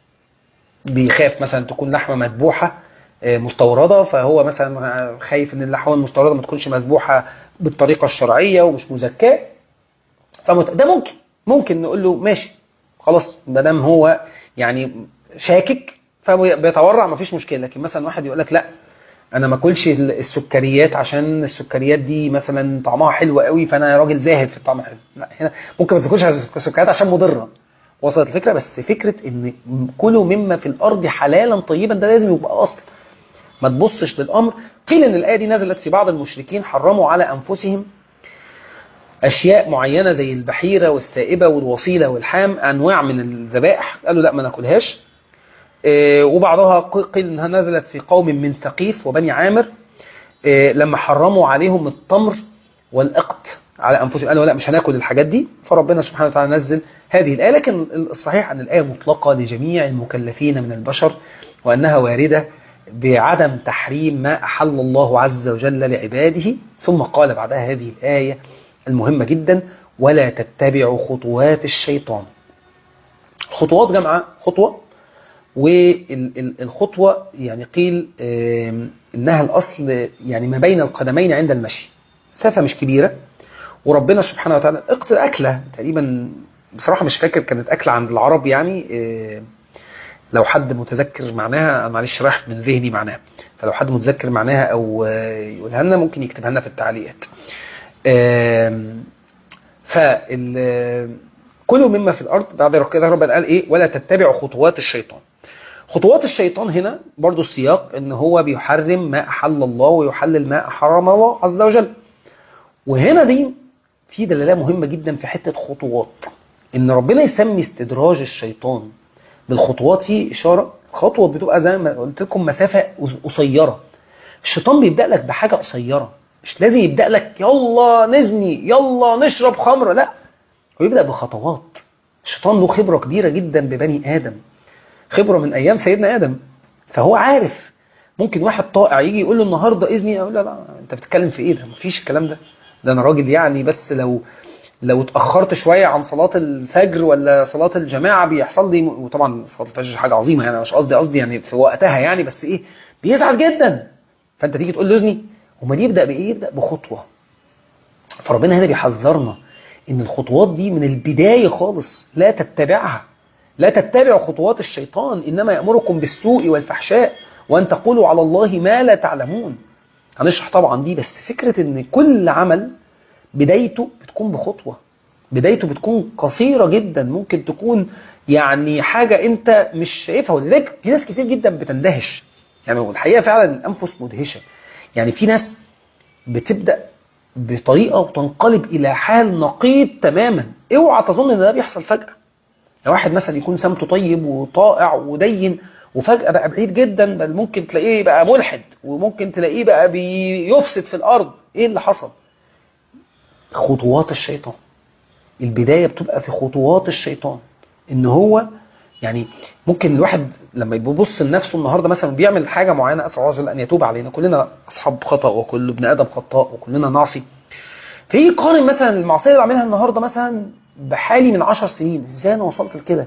بيخاف مثلا تكون لحمه مذبوحه مستورده فهو مثلا خايف ان اللحوم المستورده ما تكونش مذبوحه بالطريقه الشرعيه ومش مزكاه فمت... ده ممكن ممكن نقول له ماشي خلاص ما دام هو يعني شاكك فبيتورع مفيش مشكله لكن مثلا واحد يقول لك لا انا ما اكلش السكريات عشان السكريات دي مثلا طعمها حلو قوي فانا راجل زاهد في الطعم الحلو لا هنا ممكن ما تاكلش السكريات عشان مضره وصلت الفكره بس فكره ان كلوا مما في الارض حلالا طيبا ده لازم يبقى اصل ما تبصش للامر قيل ان الايه دي نزلت في بعض المشركين حرموا على انفسهم اشياء معينه زي البحيره والسائبه والوصيله والحام انواع من الذبائح قالوا لا ما ناكلهاش وبعضها قيل انها نزلت في قوم من ثقيف وبني عامر لما حرموا عليهم التمر والاقط على انفسهم قالوا لا مش هناكل الحاجات دي فربنا سبحانه وتعالى نزل هذه الايه لكن الصحيح ان الايه مطلقه لجميع المكلفين من البشر وانها وارده بعدم تحريم ما احل الله عز وجل لعباده ثم قال بعدها هذه الايه المهمه جدا ولا تتبعوا خطوات الشيطان خطوات جمعه خطوه والخطوة يعني قيل إنها الأصل يعني ما بين القدمين عند المشي مسافة مش كبيرة وربنا سبحانه وتعالى اقتل أكلة تقريبا بصراحة مش فاكر كانت أكلة عند العرب يعني لو حد متذكر معناها معلش راح من ذهني معناها فلو حد متذكر معناها أو يقولها لنا ممكن يكتبها لنا في التعليقات فال كلوا مما في الأرض بعد كده ربنا قال إيه ولا تتبعوا خطوات الشيطان خطوات الشيطان هنا برضو السياق ان هو بيحرم ما احل الله ويحلل ما حرم الله عز وجل وهنا دي في دلاله مهمه جدا في حته خطوات ان ربنا يسمي استدراج الشيطان بالخطوات فيه اشاره خطوه بتبقى زي ما قلت لكم مسافه قصيره الشيطان بيبدا لك بحاجه قصيره مش لازم يبدا لك يلا نزني يلا نشرب خمره لا هو يبدا بخطوات الشيطان له خبره كبيره جدا ببني ادم خبرة من أيام سيدنا آدم فهو عارف ممكن واحد طائع يجي يقول له النهاردة إذني أقول له لا أنت بتتكلم في إيه ده مفيش الكلام ده ده أنا راجل يعني بس لو لو اتأخرت شوية عن صلاة الفجر ولا صلاة الجماعة بيحصل لي وطبعا صلاة الفجر حاجة عظيمة يعني مش قصدي قصدي يعني في وقتها يعني بس إيه بيزعل جدا فأنت تيجي تقول له إذني امال يبدأ بإيه يبدأ بخطوة فربنا هنا بيحذرنا ان الخطوات دي من البداية خالص لا تتبعها لا تتبعوا خطوات الشيطان إنما يأمركم بالسوء والفحشاء وأن تقولوا على الله ما لا تعلمون هنشرح طبعا دي بس فكرة ان كل عمل بدايته بتكون بخطوة بدايته بتكون قصيرة جدا ممكن تكون يعني حاجة انت مش شايفها ولذلك في ناس كتير جدا بتندهش يعني الحقيقة فعلا الأنفس مدهشة يعني في ناس بتبدأ بطريقة وتنقلب إلى حال نقيض تماما اوعى تظن ان ده بيحصل فجأة لو واحد مثلا يكون سمته طيب وطائع ودين وفجأة بقى بعيد جدا بل ممكن تلاقيه بقى ملحد وممكن تلاقيه بقى بيفسد في الأرض ايه اللي حصل خطوات الشيطان البداية بتبقى في خطوات الشيطان ان هو يعني ممكن الواحد لما يبص لنفسه النهارده مثلا بيعمل حاجه معينه اسال الله عز وجل ان يتوب علينا كلنا اصحاب خطا وكل ابن ادم خطاء وكلنا نعصي فيجي يقارن مثلا المعصيه اللي عاملها النهارده مثلا بحالي من 10 سنين ازاي انا وصلت لكده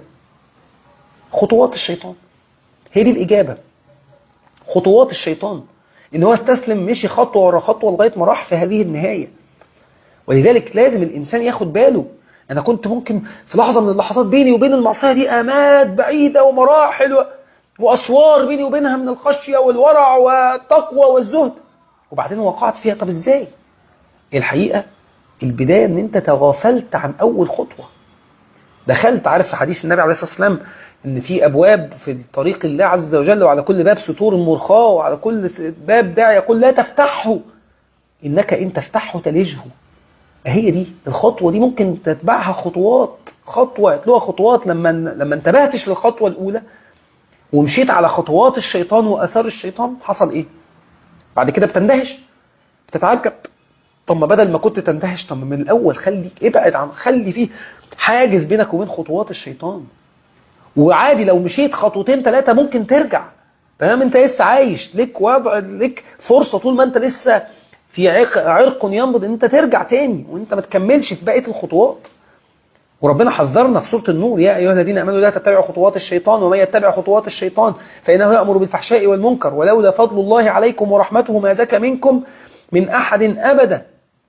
خطوات الشيطان هي دي الاجابه خطوات الشيطان ان هو استسلم مشي خطوه ورا خطوه لغايه ما راح في هذه النهايه ولذلك لازم الانسان ياخد باله انا كنت ممكن في لحظه من اللحظات بيني وبين المعصيه دي اماد بعيده ومراحل و... واسوار بيني وبينها من الخشيه والورع والتقوى والزهد وبعدين وقعت فيها طب ازاي الحقيقه البدايه ان انت تغافلت عن اول خطوه دخلت عارف في حديث النبي عليه الصلاه والسلام ان في ابواب في طريق الله عز وجل وعلى كل باب ستور مرخاه وعلى كل باب داعي يقول لا تفتحه انك ان تفتحه تلجه هي دي الخطوة دي ممكن تتبعها خطوات خطوة يتلوها خطوات لما لما انتبهتش للخطوة الأولى ومشيت على خطوات الشيطان وأثار الشيطان حصل إيه؟ بعد كده بتندهش بتتعجب طب ما بدل ما كنت تندهش طب من الأول خليك ابعد عن خلي فيه حاجز بينك وبين خطوات الشيطان وعادي لو مشيت خطوتين ثلاثة ممكن ترجع تمام انت لسه عايش لك وضع لك فرصة طول ما انت لسه في عرق, عرق ينبض ان انت ترجع تاني وانت ما تكملش في بقيه الخطوات وربنا حذرنا في سوره النور يا ايها الذين امنوا لا تتبعوا خطوات الشيطان ومن يتبع خطوات الشيطان فانه يامر بالفحشاء والمنكر ولولا فضل الله عليكم ورحمته ما زكى منكم من احد ابدا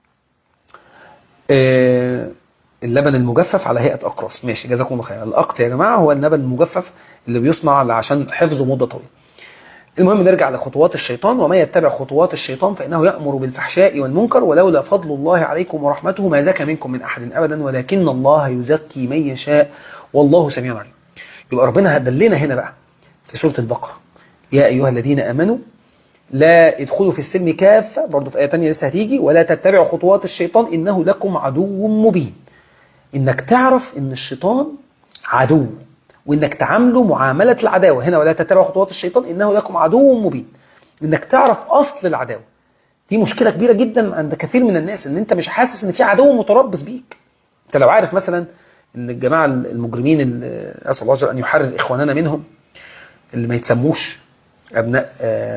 آه اللبن المجفف على هيئه اقراص ماشي جزاكم الله خير الاقط يا جماعه هو اللبن المجفف اللي بيصنع عشان حفظه مده طويله المهم نرجع لخطوات الشيطان وما يتبع خطوات الشيطان فإنه يأمر بالفحشاء والمنكر ولولا فضل الله عليكم ورحمته ما زكى منكم من أحد أبدا ولكن الله يزكي من يشاء والله سميع عليم يبقى ربنا هدلنا هنا بقى في سورة البقرة يا أيها الذين آمنوا لا ادخلوا في السلم كافة برضه في آية تانية لسه هتيجي ولا تتبعوا خطوات الشيطان إنه لكم عدو مبين إنك تعرف إن الشيطان عدو وانك تعامله معاملة العداوة هنا ولا تتبع خطوات الشيطان انه لكم عدو مبين انك تعرف اصل العداوة دي مشكلة كبيرة جدا عند كثير من الناس ان انت مش حاسس ان في عدو متربص بيك انت لو عارف مثلا ان الجماعة المجرمين اللي اسال الله ان يحرر اخواننا منهم اللي ما يتسموش ابناء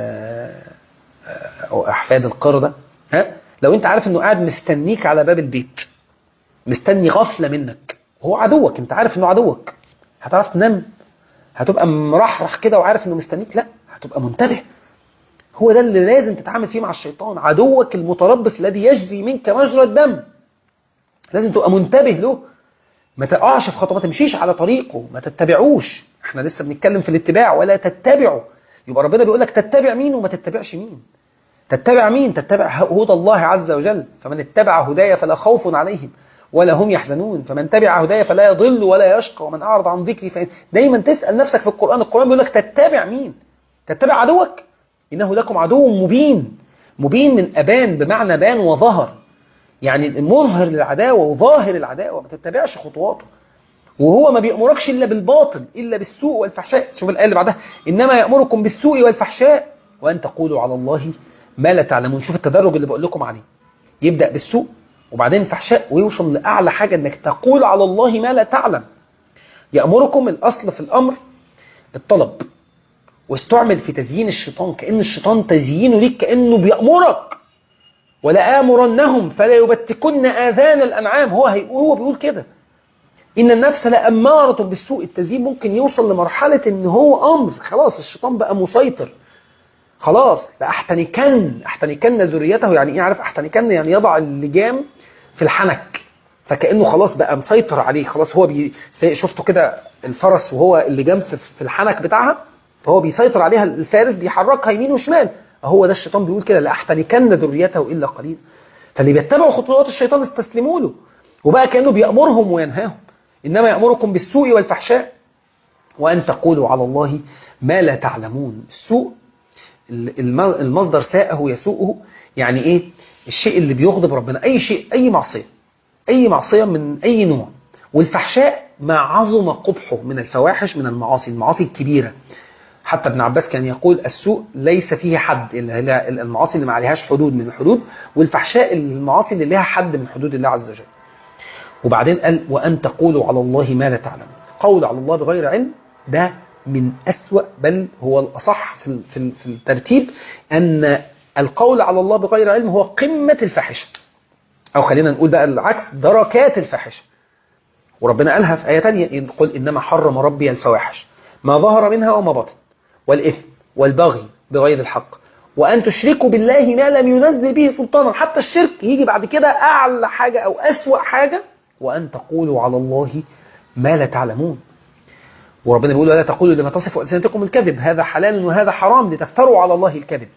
او احفاد القردة ها لو انت عارف انه قاعد مستنيك على باب البيت مستني غفلة منك هو عدوك انت عارف انه عدوك هتعرف تنام هتبقى مرحرح كده وعارف انه مستنيك لا هتبقى منتبه هو ده اللي لازم تتعامل فيه مع الشيطان عدوك المتربص الذي يجري منك مجرى الدم لازم تبقى منتبه له ما تقعش في خطوه ما تمشيش على طريقه ما تتبعوش احنا لسه بنتكلم في الاتباع ولا تتبعه يبقى ربنا بيقول لك تتبع مين وما تتبعش مين تتبع مين تتبع هدى الله عز وجل فمن اتبع هدايا فلا خوف عليهم ولا هم يحزنون فمن تبع هدايا فلا يضل ولا يشقى ومن أعرض عن ذكري فإن دايما تسأل نفسك في القرآن القرآن بيقول لك تتبع مين تتبع عدوك إنه لكم عدو مبين مبين من أبان بمعنى بان وظهر يعني مظهر للعداوة وظاهر العداوة ما تتبعش خطواته وهو ما بيأمركش إلا بالباطل إلا بالسوء والفحشاء شوف الآية اللي بعدها إنما يأمركم بالسوء والفحشاء وأن تقولوا على الله ما لا تعلمون شوف التدرج اللي بقول لكم عليه يبدأ بالسوء وبعدين فحشاء ويوصل لأعلى حاجة أنك تقول على الله ما لا تعلم يأمركم الأصل في الأمر الطلب واستعمل في تزيين الشيطان كأن الشيطان تزيينه ليك كأنه بيأمرك ولا آمرنهم فلا يبتكن آذان الأنعام هو هو بيقول كده إن النفس لأمارة بالسوء التزيين ممكن يوصل لمرحلة إن هو أمر خلاص الشيطان بقى مسيطر خلاص لأحتنكن أحتنكن ذريته يعني إيه عارف أحتنكن يعني يضع اللجام في الحنك فكانه خلاص بقى مسيطر عليه خلاص هو بي... شفته كده الفرس وهو اللي جنب في الحنك بتاعها فهو بيسيطر عليها الفارس بيحركها يمين وشمال هو ده الشيطان بيقول كده لاحتنكن ذريته الا قليلا فاللي بيتبعوا خطوات الشيطان استسلموا له وبقى كانه بيامرهم وينهاهم انما يامركم بالسوء والفحشاء وان تقولوا على الله ما لا تعلمون السوء المصدر ساءه يسوءه يعني ايه الشيء اللي بيغضب ربنا اي شيء اي معصيه اي معصيه من اي نوع والفحشاء ما عظم قبحه من الفواحش من المعاصي المعاصي الكبيره حتى ابن عباس كان يقول السوء ليس فيه حد اللي هي المعاصي اللي ما عليهاش حدود من الحدود والفحشاء المعاصي اللي لها حد من حدود الله عز وجل وبعدين قال وأن تقولوا على الله ما لا تعلمون قول على الله بغير علم ده من أسوأ بل هو الأصح في في الترتيب أن القول على الله بغير علم هو قمة الفاحشة أو خلينا نقول بقى العكس دركات الفاحشة وربنا قالها في آية تانية قل إنما حرم ربي الفواحش ما ظهر منها وما بطن والإثم والبغي بغير الحق وأن تشركوا بالله ما لم ينزل به سلطانا حتى الشرك يجي بعد كده أعلى حاجة أو أسوأ حاجة وأن تقولوا على الله ما لا تعلمون وربنا بيقول ولا تقولوا لما تصف ألسنتكم الكذب هذا حلال وهذا حرام لتفتروا على الله الكذب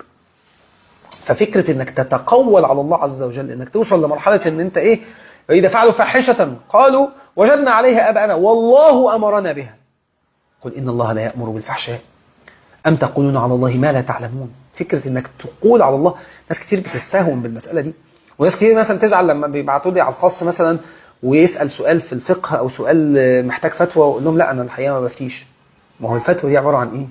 ففكرة انك تتقول على الله عز وجل انك توصل لمرحلة ان انت ايه فإذا فعلوا فاحشة قالوا وجدنا عليها أبانا والله أمرنا بها قل إن الله لا يأمر بالفحشاء أم تقولون على الله ما لا تعلمون فكرة انك تقول على الله ناس كتير بتستهون بالمسألة دي وناس كتير مثلا تزعل لما بيبعتوا لي على الخاص مثلا ويسأل سؤال في الفقه أو سؤال محتاج فتوى وأقول لهم لا أنا الحقيقة ما بفتيش ما هو الفتوى دي عبارة عن إيه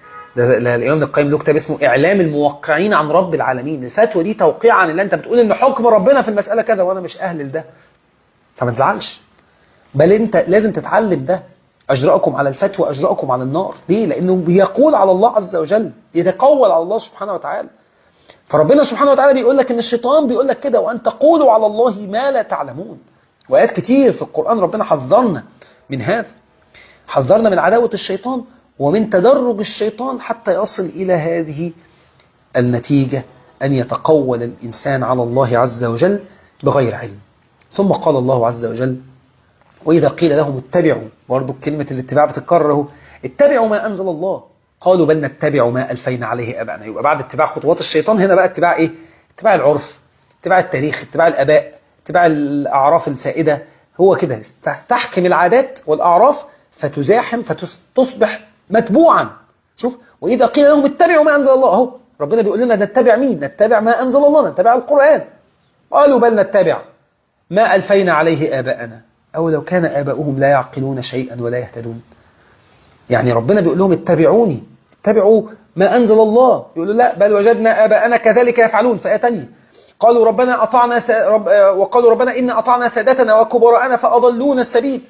ده الإمام ابن القيم له كتاب اسمه إعلام الموقعين عن رب العالمين الفتوى دي توقيع عن اللي أنت بتقول إن حكم ربنا في المسألة كذا وأنا مش أهل لده فما تزعلش بل أنت لازم تتعلم ده أجرأكم على الفتوى أجرأكم على النار ليه؟ لأنه بيقول على الله عز وجل يتقول على الله سبحانه وتعالى فربنا سبحانه وتعالى بيقول لك إن الشيطان بيقول لك كده وأن تقولوا على الله ما لا تعلمون وآيات كتير في القرآن ربنا حذرنا من هذا حذرنا من عداوة الشيطان ومن تدرج الشيطان حتى يصل إلى هذه النتيجة أن يتقول الإنسان على الله عز وجل بغير علم ثم قال الله عز وجل وإذا قيل لهم اتبعوا برضو كلمة الاتباع بتتكرر اتبعوا ما أنزل الله قالوا بل نتبع ما ألفين عليه أبانا يبقى بعد اتباع خطوات الشيطان هنا بقى اتباع إيه؟ اتباع العرف اتباع التاريخ اتباع الآباء اتباع الأعراف السائدة هو كده تستحكم العادات والأعراف فتزاحم فتصبح متبوعا شوف وإذا قيل لهم اتبعوا ما أنزل الله أهو ربنا بيقول لنا نتبع مين نتبع ما أنزل الله نتبع القرآن قالوا بل نتبع ما ألفينا عليه آباءنا أو لو كان آباؤهم لا يعقلون شيئا ولا يهتدون يعني ربنا بيقول لهم اتبعوني اتبعوا ما أنزل الله يقولوا لا بل وجدنا آباءنا كذلك يفعلون فآية تانية قالوا ربنا أطعنا س... رب... وقالوا ربنا إن أطعنا سادتنا وكبراءنا فأضلونا السبيل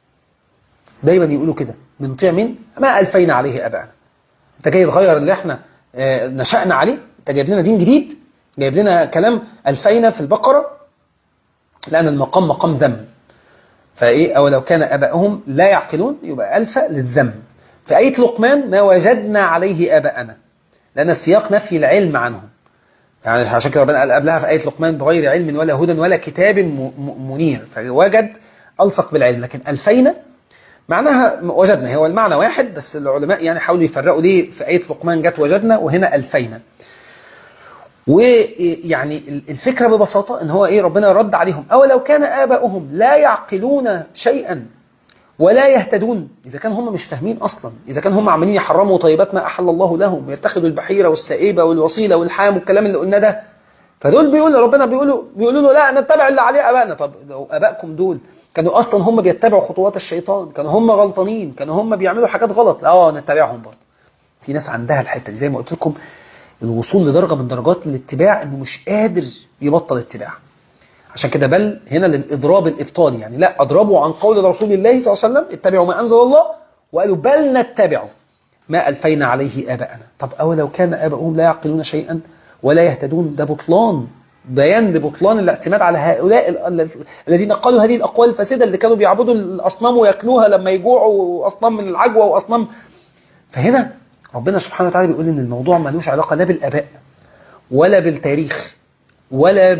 دايما يقولوا كده بنطيع مين ما ألفينا عليه أباءنا أنت جاي تغير اللي احنا نشأنا عليه أنت جايب لنا دين جديد جايب لنا كلام ألفينا في البقرة لأن المقام مقام ذم فإيه أو لو كان أباؤهم لا يعقلون يبقى ألف للذم في آية لقمان ما وجدنا عليه آباءنا لأن السياق نفي العلم عنهم يعني عشان كده ربنا قال قبلها في آية لقمان بغير علم ولا هدى ولا كتاب منير فوجد ألصق بالعلم لكن ألفينا معناها وجدنا هو المعنى واحد بس العلماء يعني حاولوا يفرقوا ليه في آية لقمان جت وجدنا وهنا ألفينا ويعني الفكرة ببساطة ان هو ايه ربنا رد عليهم او لو كان آباؤهم لا يعقلون شيئا ولا يهتدون إذا كان هم مش فاهمين أصلا إذا كان هم عمالين يحرموا طيبات ما أحل الله لهم ويتخذوا البحيرة والسائبة والوصيلة والحام والكلام اللي قلنا ده فدول بيقولوا ربنا بيقولوا بيقولوا له لا نتبع اللي عليه آبائنا طب لو آبائكم دول كانوا أصلا هم بيتبعوا خطوات الشيطان كانوا هم غلطانين كانوا هم بيعملوا حاجات غلط اه نتبعهم برضه في ناس عندها الحتة دي زي ما قلت لكم الوصول لدرجة من درجات الاتباع انه مش قادر يبطل اتباع عشان كده بل هنا للإضراب الإبطالي يعني لا أضربوا عن قول رسول الله صلى الله عليه وسلم اتبعوا ما أنزل الله وقالوا بل نتبع ما ألفينا عليه آباءنا طب أو لو كان آباؤهم لا يعقلون شيئا ولا يهتدون ده بطلان بيان لبطلان الاعتماد على هؤلاء الذين قالوا هذه الأقوال الفاسدة اللي كانوا بيعبدوا الأصنام ويأكلوها لما يجوعوا أصنام من العجوة وأصنام فهنا ربنا سبحانه وتعالى بيقول إن الموضوع ملوش علاقة لا بالآباء ولا بالتاريخ ولا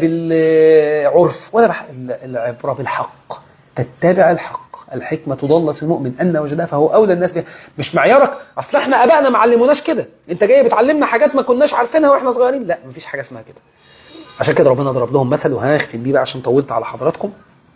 بالعرف ولا بح... العبرة بالحق تتبع الحق الحكمة تضلة المؤمن أن وجدها فهو أولى الناس بها مش معيارك أصل احنا أبائنا ما علموناش كده أنت جاي بتعلمنا حاجات ما كناش عارفينها وإحنا صغيرين لا مفيش حاجة اسمها كده عشان كده ربنا ضرب لهم مثل وهنختم بيه بقى عشان طولت على حضراتكم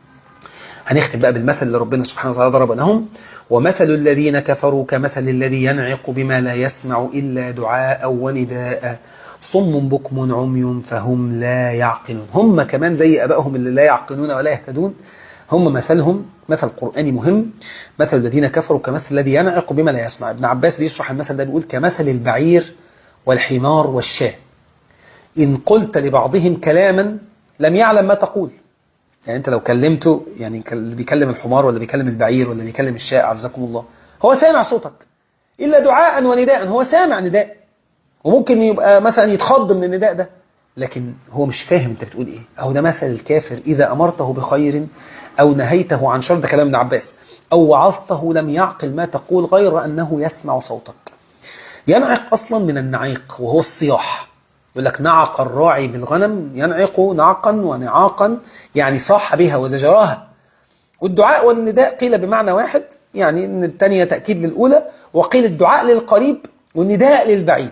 هنختم بقى بالمثل اللي ربنا سبحانه وتعالى ضرب لهم ومثل الذين كفروا كمثل الذي ينعق بما لا يسمع إلا دعاء ونداء صم بكم عمي فهم لا يعقلون هم كمان زي أبائهم اللي لا يعقلون ولا يهتدون هم مثلهم مثل قرآني مهم مثل الذين كفروا كمثل الذي ينعق بما لا يسمع ابن عباس بيشرح المثل ده بيقول كمثل البعير والحمار والشاه إن قلت لبعضهم كلاما لم يعلم ما تقول يعني انت لو كلمته يعني اللي بيكلم الحمار ولا بيكلم البعير ولا بيكلم الشاء عزكم الله هو سامع صوتك إلا دعاء ونداء هو سامع نداء وممكن يبقى مثلا يتخض من النداء ده لكن هو مش فاهم انت بتقول ايه اهو ده مثل الكافر اذا امرته بخير او نهيته عن شر ده كلام ابن عباس او وعظته لم يعقل ما تقول غير انه يسمع صوتك ينعق اصلا من النعيق وهو الصياح يقول لك نعق الراعي بالغنم ينعق نعقا ونعاقا يعني صاح بها وزجراها والدعاء والنداء قيل بمعنى واحد يعني ان الثانيه تاكيد للاولى وقيل الدعاء للقريب والنداء للبعيد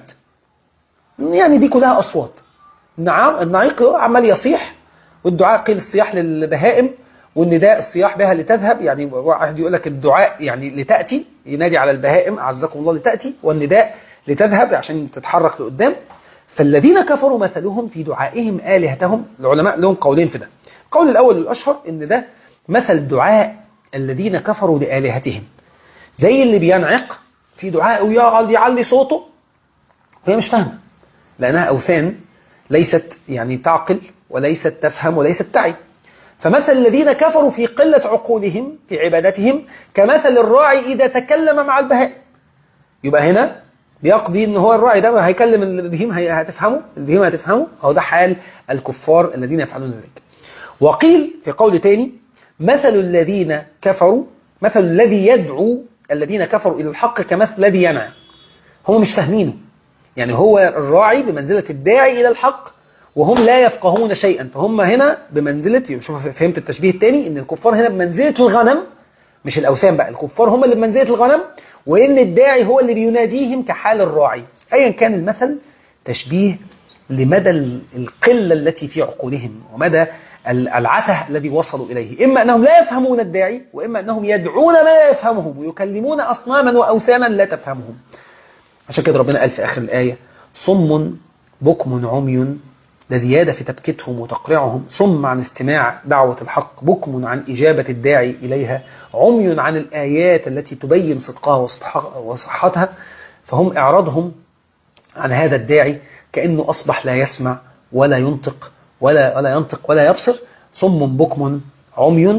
يعني دي كلها اصوات نعم النعيق عمال يصيح والدعاء قيل الصياح للبهائم والنداء الصياح بها لتذهب يعني واحد يقول لك الدعاء يعني لتأتي ينادي على البهائم أعزكم الله لتأتي والنداء لتذهب عشان تتحرك لقدام فالذين كفروا مثلهم في دعائهم آلهتهم العلماء لهم قولين في ده القول الأول الأشهر إن ده مثل دعاء الذين كفروا لآلهتهم زي اللي بينعق في دعاء ويقعد يعلي صوته وهي مش فاهمة لأنها أوثان ليست يعني تعقل وليست تفهم وليست تعي فمثل الذين كفروا في قلة عقولهم في عبادتهم كمثل الراعي إذا تكلم مع البهائم يبقى هنا بيقضي ان هو الراعي ده هيكلم البهيم هتفهمه البهيم هتفهمه هو ده حال الكفار الذين يفعلون ذلك وقيل في قول تاني مثل الذين كفروا مثل الذي يدعو الذين كفروا إلى الحق كمثل الذي ينعى هم مش فاهمينه يعني هو الراعي بمنزلة الداعي إلى الحق وهم لا يفقهون شيئا فهم هنا بمنزلة شوف فهمت التشبيه الثاني ان الكفار هنا بمنزلة الغنم مش الأوثان بقى الكفار هم اللي بمنزلة الغنم وإن الداعي هو اللي بيناديهم كحال الراعي أيا كان المثل تشبيه لمدى القلة التي في عقولهم ومدى العته الذي وصلوا إليه إما أنهم لا يفهمون الداعي وإما أنهم يدعون ما لا يفهمهم ويكلمون أصناما وأوثانا لا تفهمهم عشان كده ربنا قال في آخر الآية صم بكم عمي ده زيادة في تبكيتهم وتقريعهم صم عن استماع دعوة الحق بكم عن إجابة الداعي إليها عمي عن الآيات التي تبين صدقها وصحتها فهم إعراضهم عن هذا الداعي كأنه أصبح لا يسمع ولا ينطق ولا ولا ينطق ولا يبصر صم بكم عمي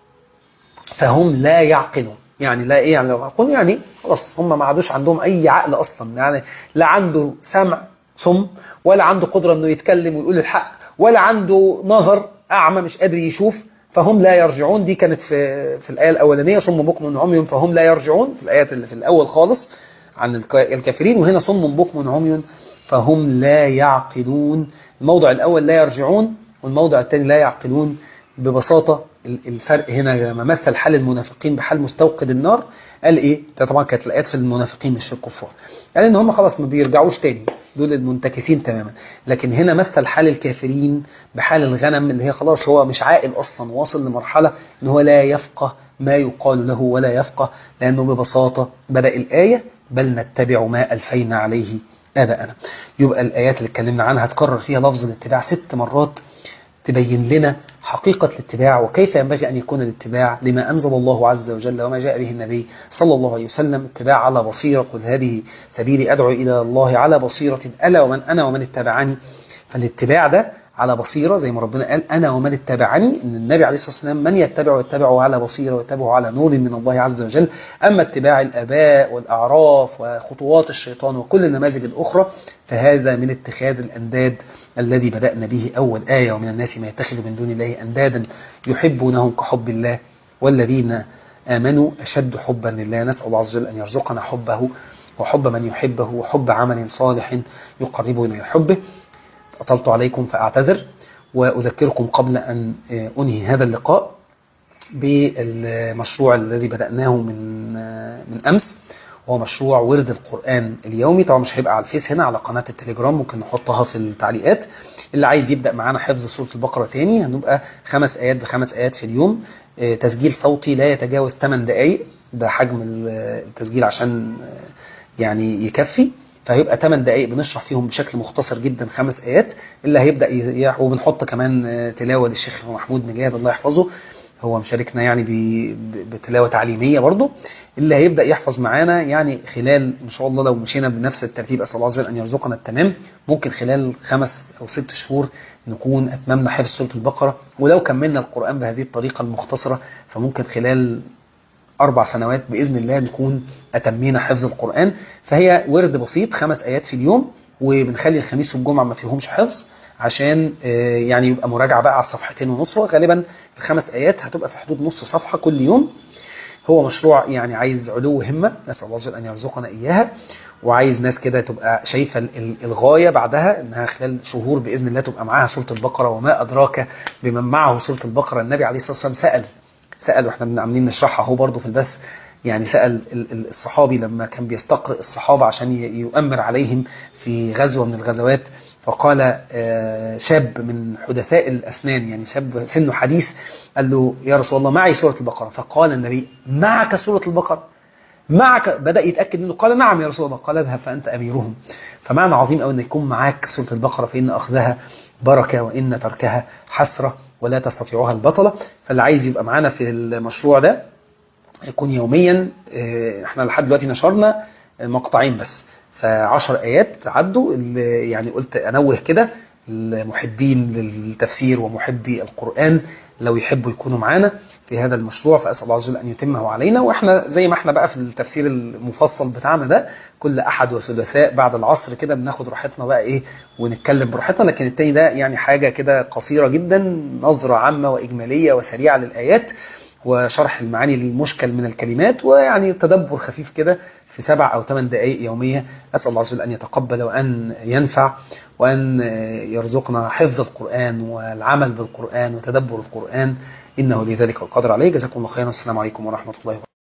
فهم لا يعقلون يعني لا ايه يعني لو يعقلون يعني خلاص هم ما عادوش عندهم اي عقل اصلا يعني لا عنده سمع صم ولا عنده قدرة انه يتكلم ويقول الحق ولا عنده نظر اعمى مش قادر يشوف فهم لا يرجعون دي كانت في في الآية الأولانية صم بكم عمي فهم لا يرجعون في الآيات اللي في الأول خالص عن الكافرين وهنا صم بكم عمي فهم لا يعقلون الموضع الأول لا يرجعون والموضع الثاني لا يعقلون ببساطة الفرق هنا لما مثل حال المنافقين بحال مستوقد النار قال ايه ده طبعا كانت الايات في المنافقين مش في الكفار قال ان هم خلاص ما بيرجعوش تاني دول المنتكسين تماما لكن هنا مثل حال الكافرين بحال الغنم اللي هي خلاص هو مش عاقل اصلا واصل لمرحله ان هو لا يفقه ما يقال له ولا يفقه لانه ببساطه بدا الايه بل نتبع ما الفينا عليه اباءنا يبقى الايات اللي اتكلمنا عنها هتكرر فيها لفظ الاتباع ست مرات تبين لنا حقيقة الاتباع وكيف ينبغي أن يكون الاتباع لما أنزل الله عز وجل وما جاء به النبي صلى الله عليه وسلم اتباع على بصيرة قل هذه سبيلي أدعو إلى الله على بصيرة ألا ومن أنا ومن اتبعني فالاتباع ده على بصيرة زي ما ربنا قال أنا ومن اتبعني إن النبي عليه الصلاة والسلام من يتبع يتبعه على بصيرة ويتبعه على نور من الله عز وجل أما اتباع الآباء والأعراف وخطوات الشيطان وكل النماذج الأخرى فهذا من اتخاذ الأنداد الذي بدأنا به أول آية ومن الناس ما يتخذ من دون الله أندادا يحبونهم كحب الله والذين آمنوا أشد حبا لله نسأل الله عز وجل أن يرزقنا حبه وحب من يحبه وحب عمل صالح يقربه إلى حبه أطلت عليكم فأعتذر وأذكركم قبل أن أنهي هذا اللقاء بالمشروع الذي بدأناه من من أمس وهو مشروع ورد القرآن اليومي طبعا مش هيبقى على الفيس هنا على قناة التليجرام ممكن نحطها في التعليقات اللي عايز يبدأ معانا حفظ سورة البقرة تاني هنبقى خمس آيات بخمس آيات في اليوم تسجيل صوتي لا يتجاوز 8 دقايق ده حجم التسجيل عشان يعني يكفي فهيبقى 8 دقائق بنشرح فيهم بشكل مختصر جدا خمس ايات اللي هيبدا ي... وبنحط كمان تلاوه للشيخ محمود نجاد الله يحفظه هو مشاركنا يعني بتلاوه تعليميه برضه اللي هيبدا يحفظ معانا يعني خلال ان شاء الله لو مشينا بنفس الترتيب اسال الله عز وجل ان يرزقنا التمام ممكن خلال خمس او ست شهور نكون اتممنا حفظ سوره البقره ولو كملنا القران بهذه الطريقه المختصره فممكن خلال أربع سنوات بإذن الله نكون أتمينا حفظ القرآن فهي ورد بسيط خمس آيات في اليوم وبنخلي الخميس والجمعة ما فيهمش حفظ عشان يعني يبقى مراجعة بقى على الصفحتين ونص وغالبا الخمس آيات هتبقى في حدود نص صفحة كل يوم هو مشروع يعني عايز علو همة نسأل الله عز وجل أن يرزقنا إياها وعايز ناس كده تبقى شايفة الغاية بعدها إنها خلال شهور بإذن الله تبقى معاها سورة البقرة وما أدراك بمن معه سورة البقرة النبي عليه الصلاة والسلام سأل سأل واحنا عاملين نشرحها اهو برضه في البث يعني سأل الصحابي لما كان بيستقرئ الصحابة عشان يؤمر عليهم في غزوة من الغزوات فقال شاب من حدثاء الأسنان يعني شاب سنه حديث قال له يا رسول الله معي سورة البقرة فقال النبي معك سورة البقرة معك بدأ يتأكد منه قال نعم يا رسول الله قال اذهب فأنت أميرهم فمعنى عظيم أو أن يكون معاك سورة البقرة فإن أخذها بركة وإن تركها حسرة ولا تستطيعها البطلة فاللي عايز يبقى معانا في المشروع ده يكون يوميا احنا لحد دلوقتي نشرنا مقطعين بس فعشر آيات عدوا يعني قلت أنوه كده المحبين للتفسير ومحبي القرآن لو يحبوا يكونوا معانا في هذا المشروع فأسأل الله عز وجل أن يتمه علينا وإحنا زي ما إحنا بقى في التفسير المفصل بتاعنا ده كل أحد وثلاثاء بعد العصر كده بناخد راحتنا بقى إيه ونتكلم براحتنا لكن التاني ده يعني حاجة كده قصيرة جدا نظرة عامة وإجمالية وسريعة للآيات وشرح المعاني المشكل من الكلمات ويعني تدبر خفيف كده في سبع أو ثمان دقائق يومية أسأل الله عز وجل أن يتقبل وأن ينفع وأن يرزقنا حفظ القرآن والعمل بالقرآن وتدبر القرآن إنه لذلك القدر عليه جزاكم الله خيرا والسلام عليكم ورحمة الله وبركاته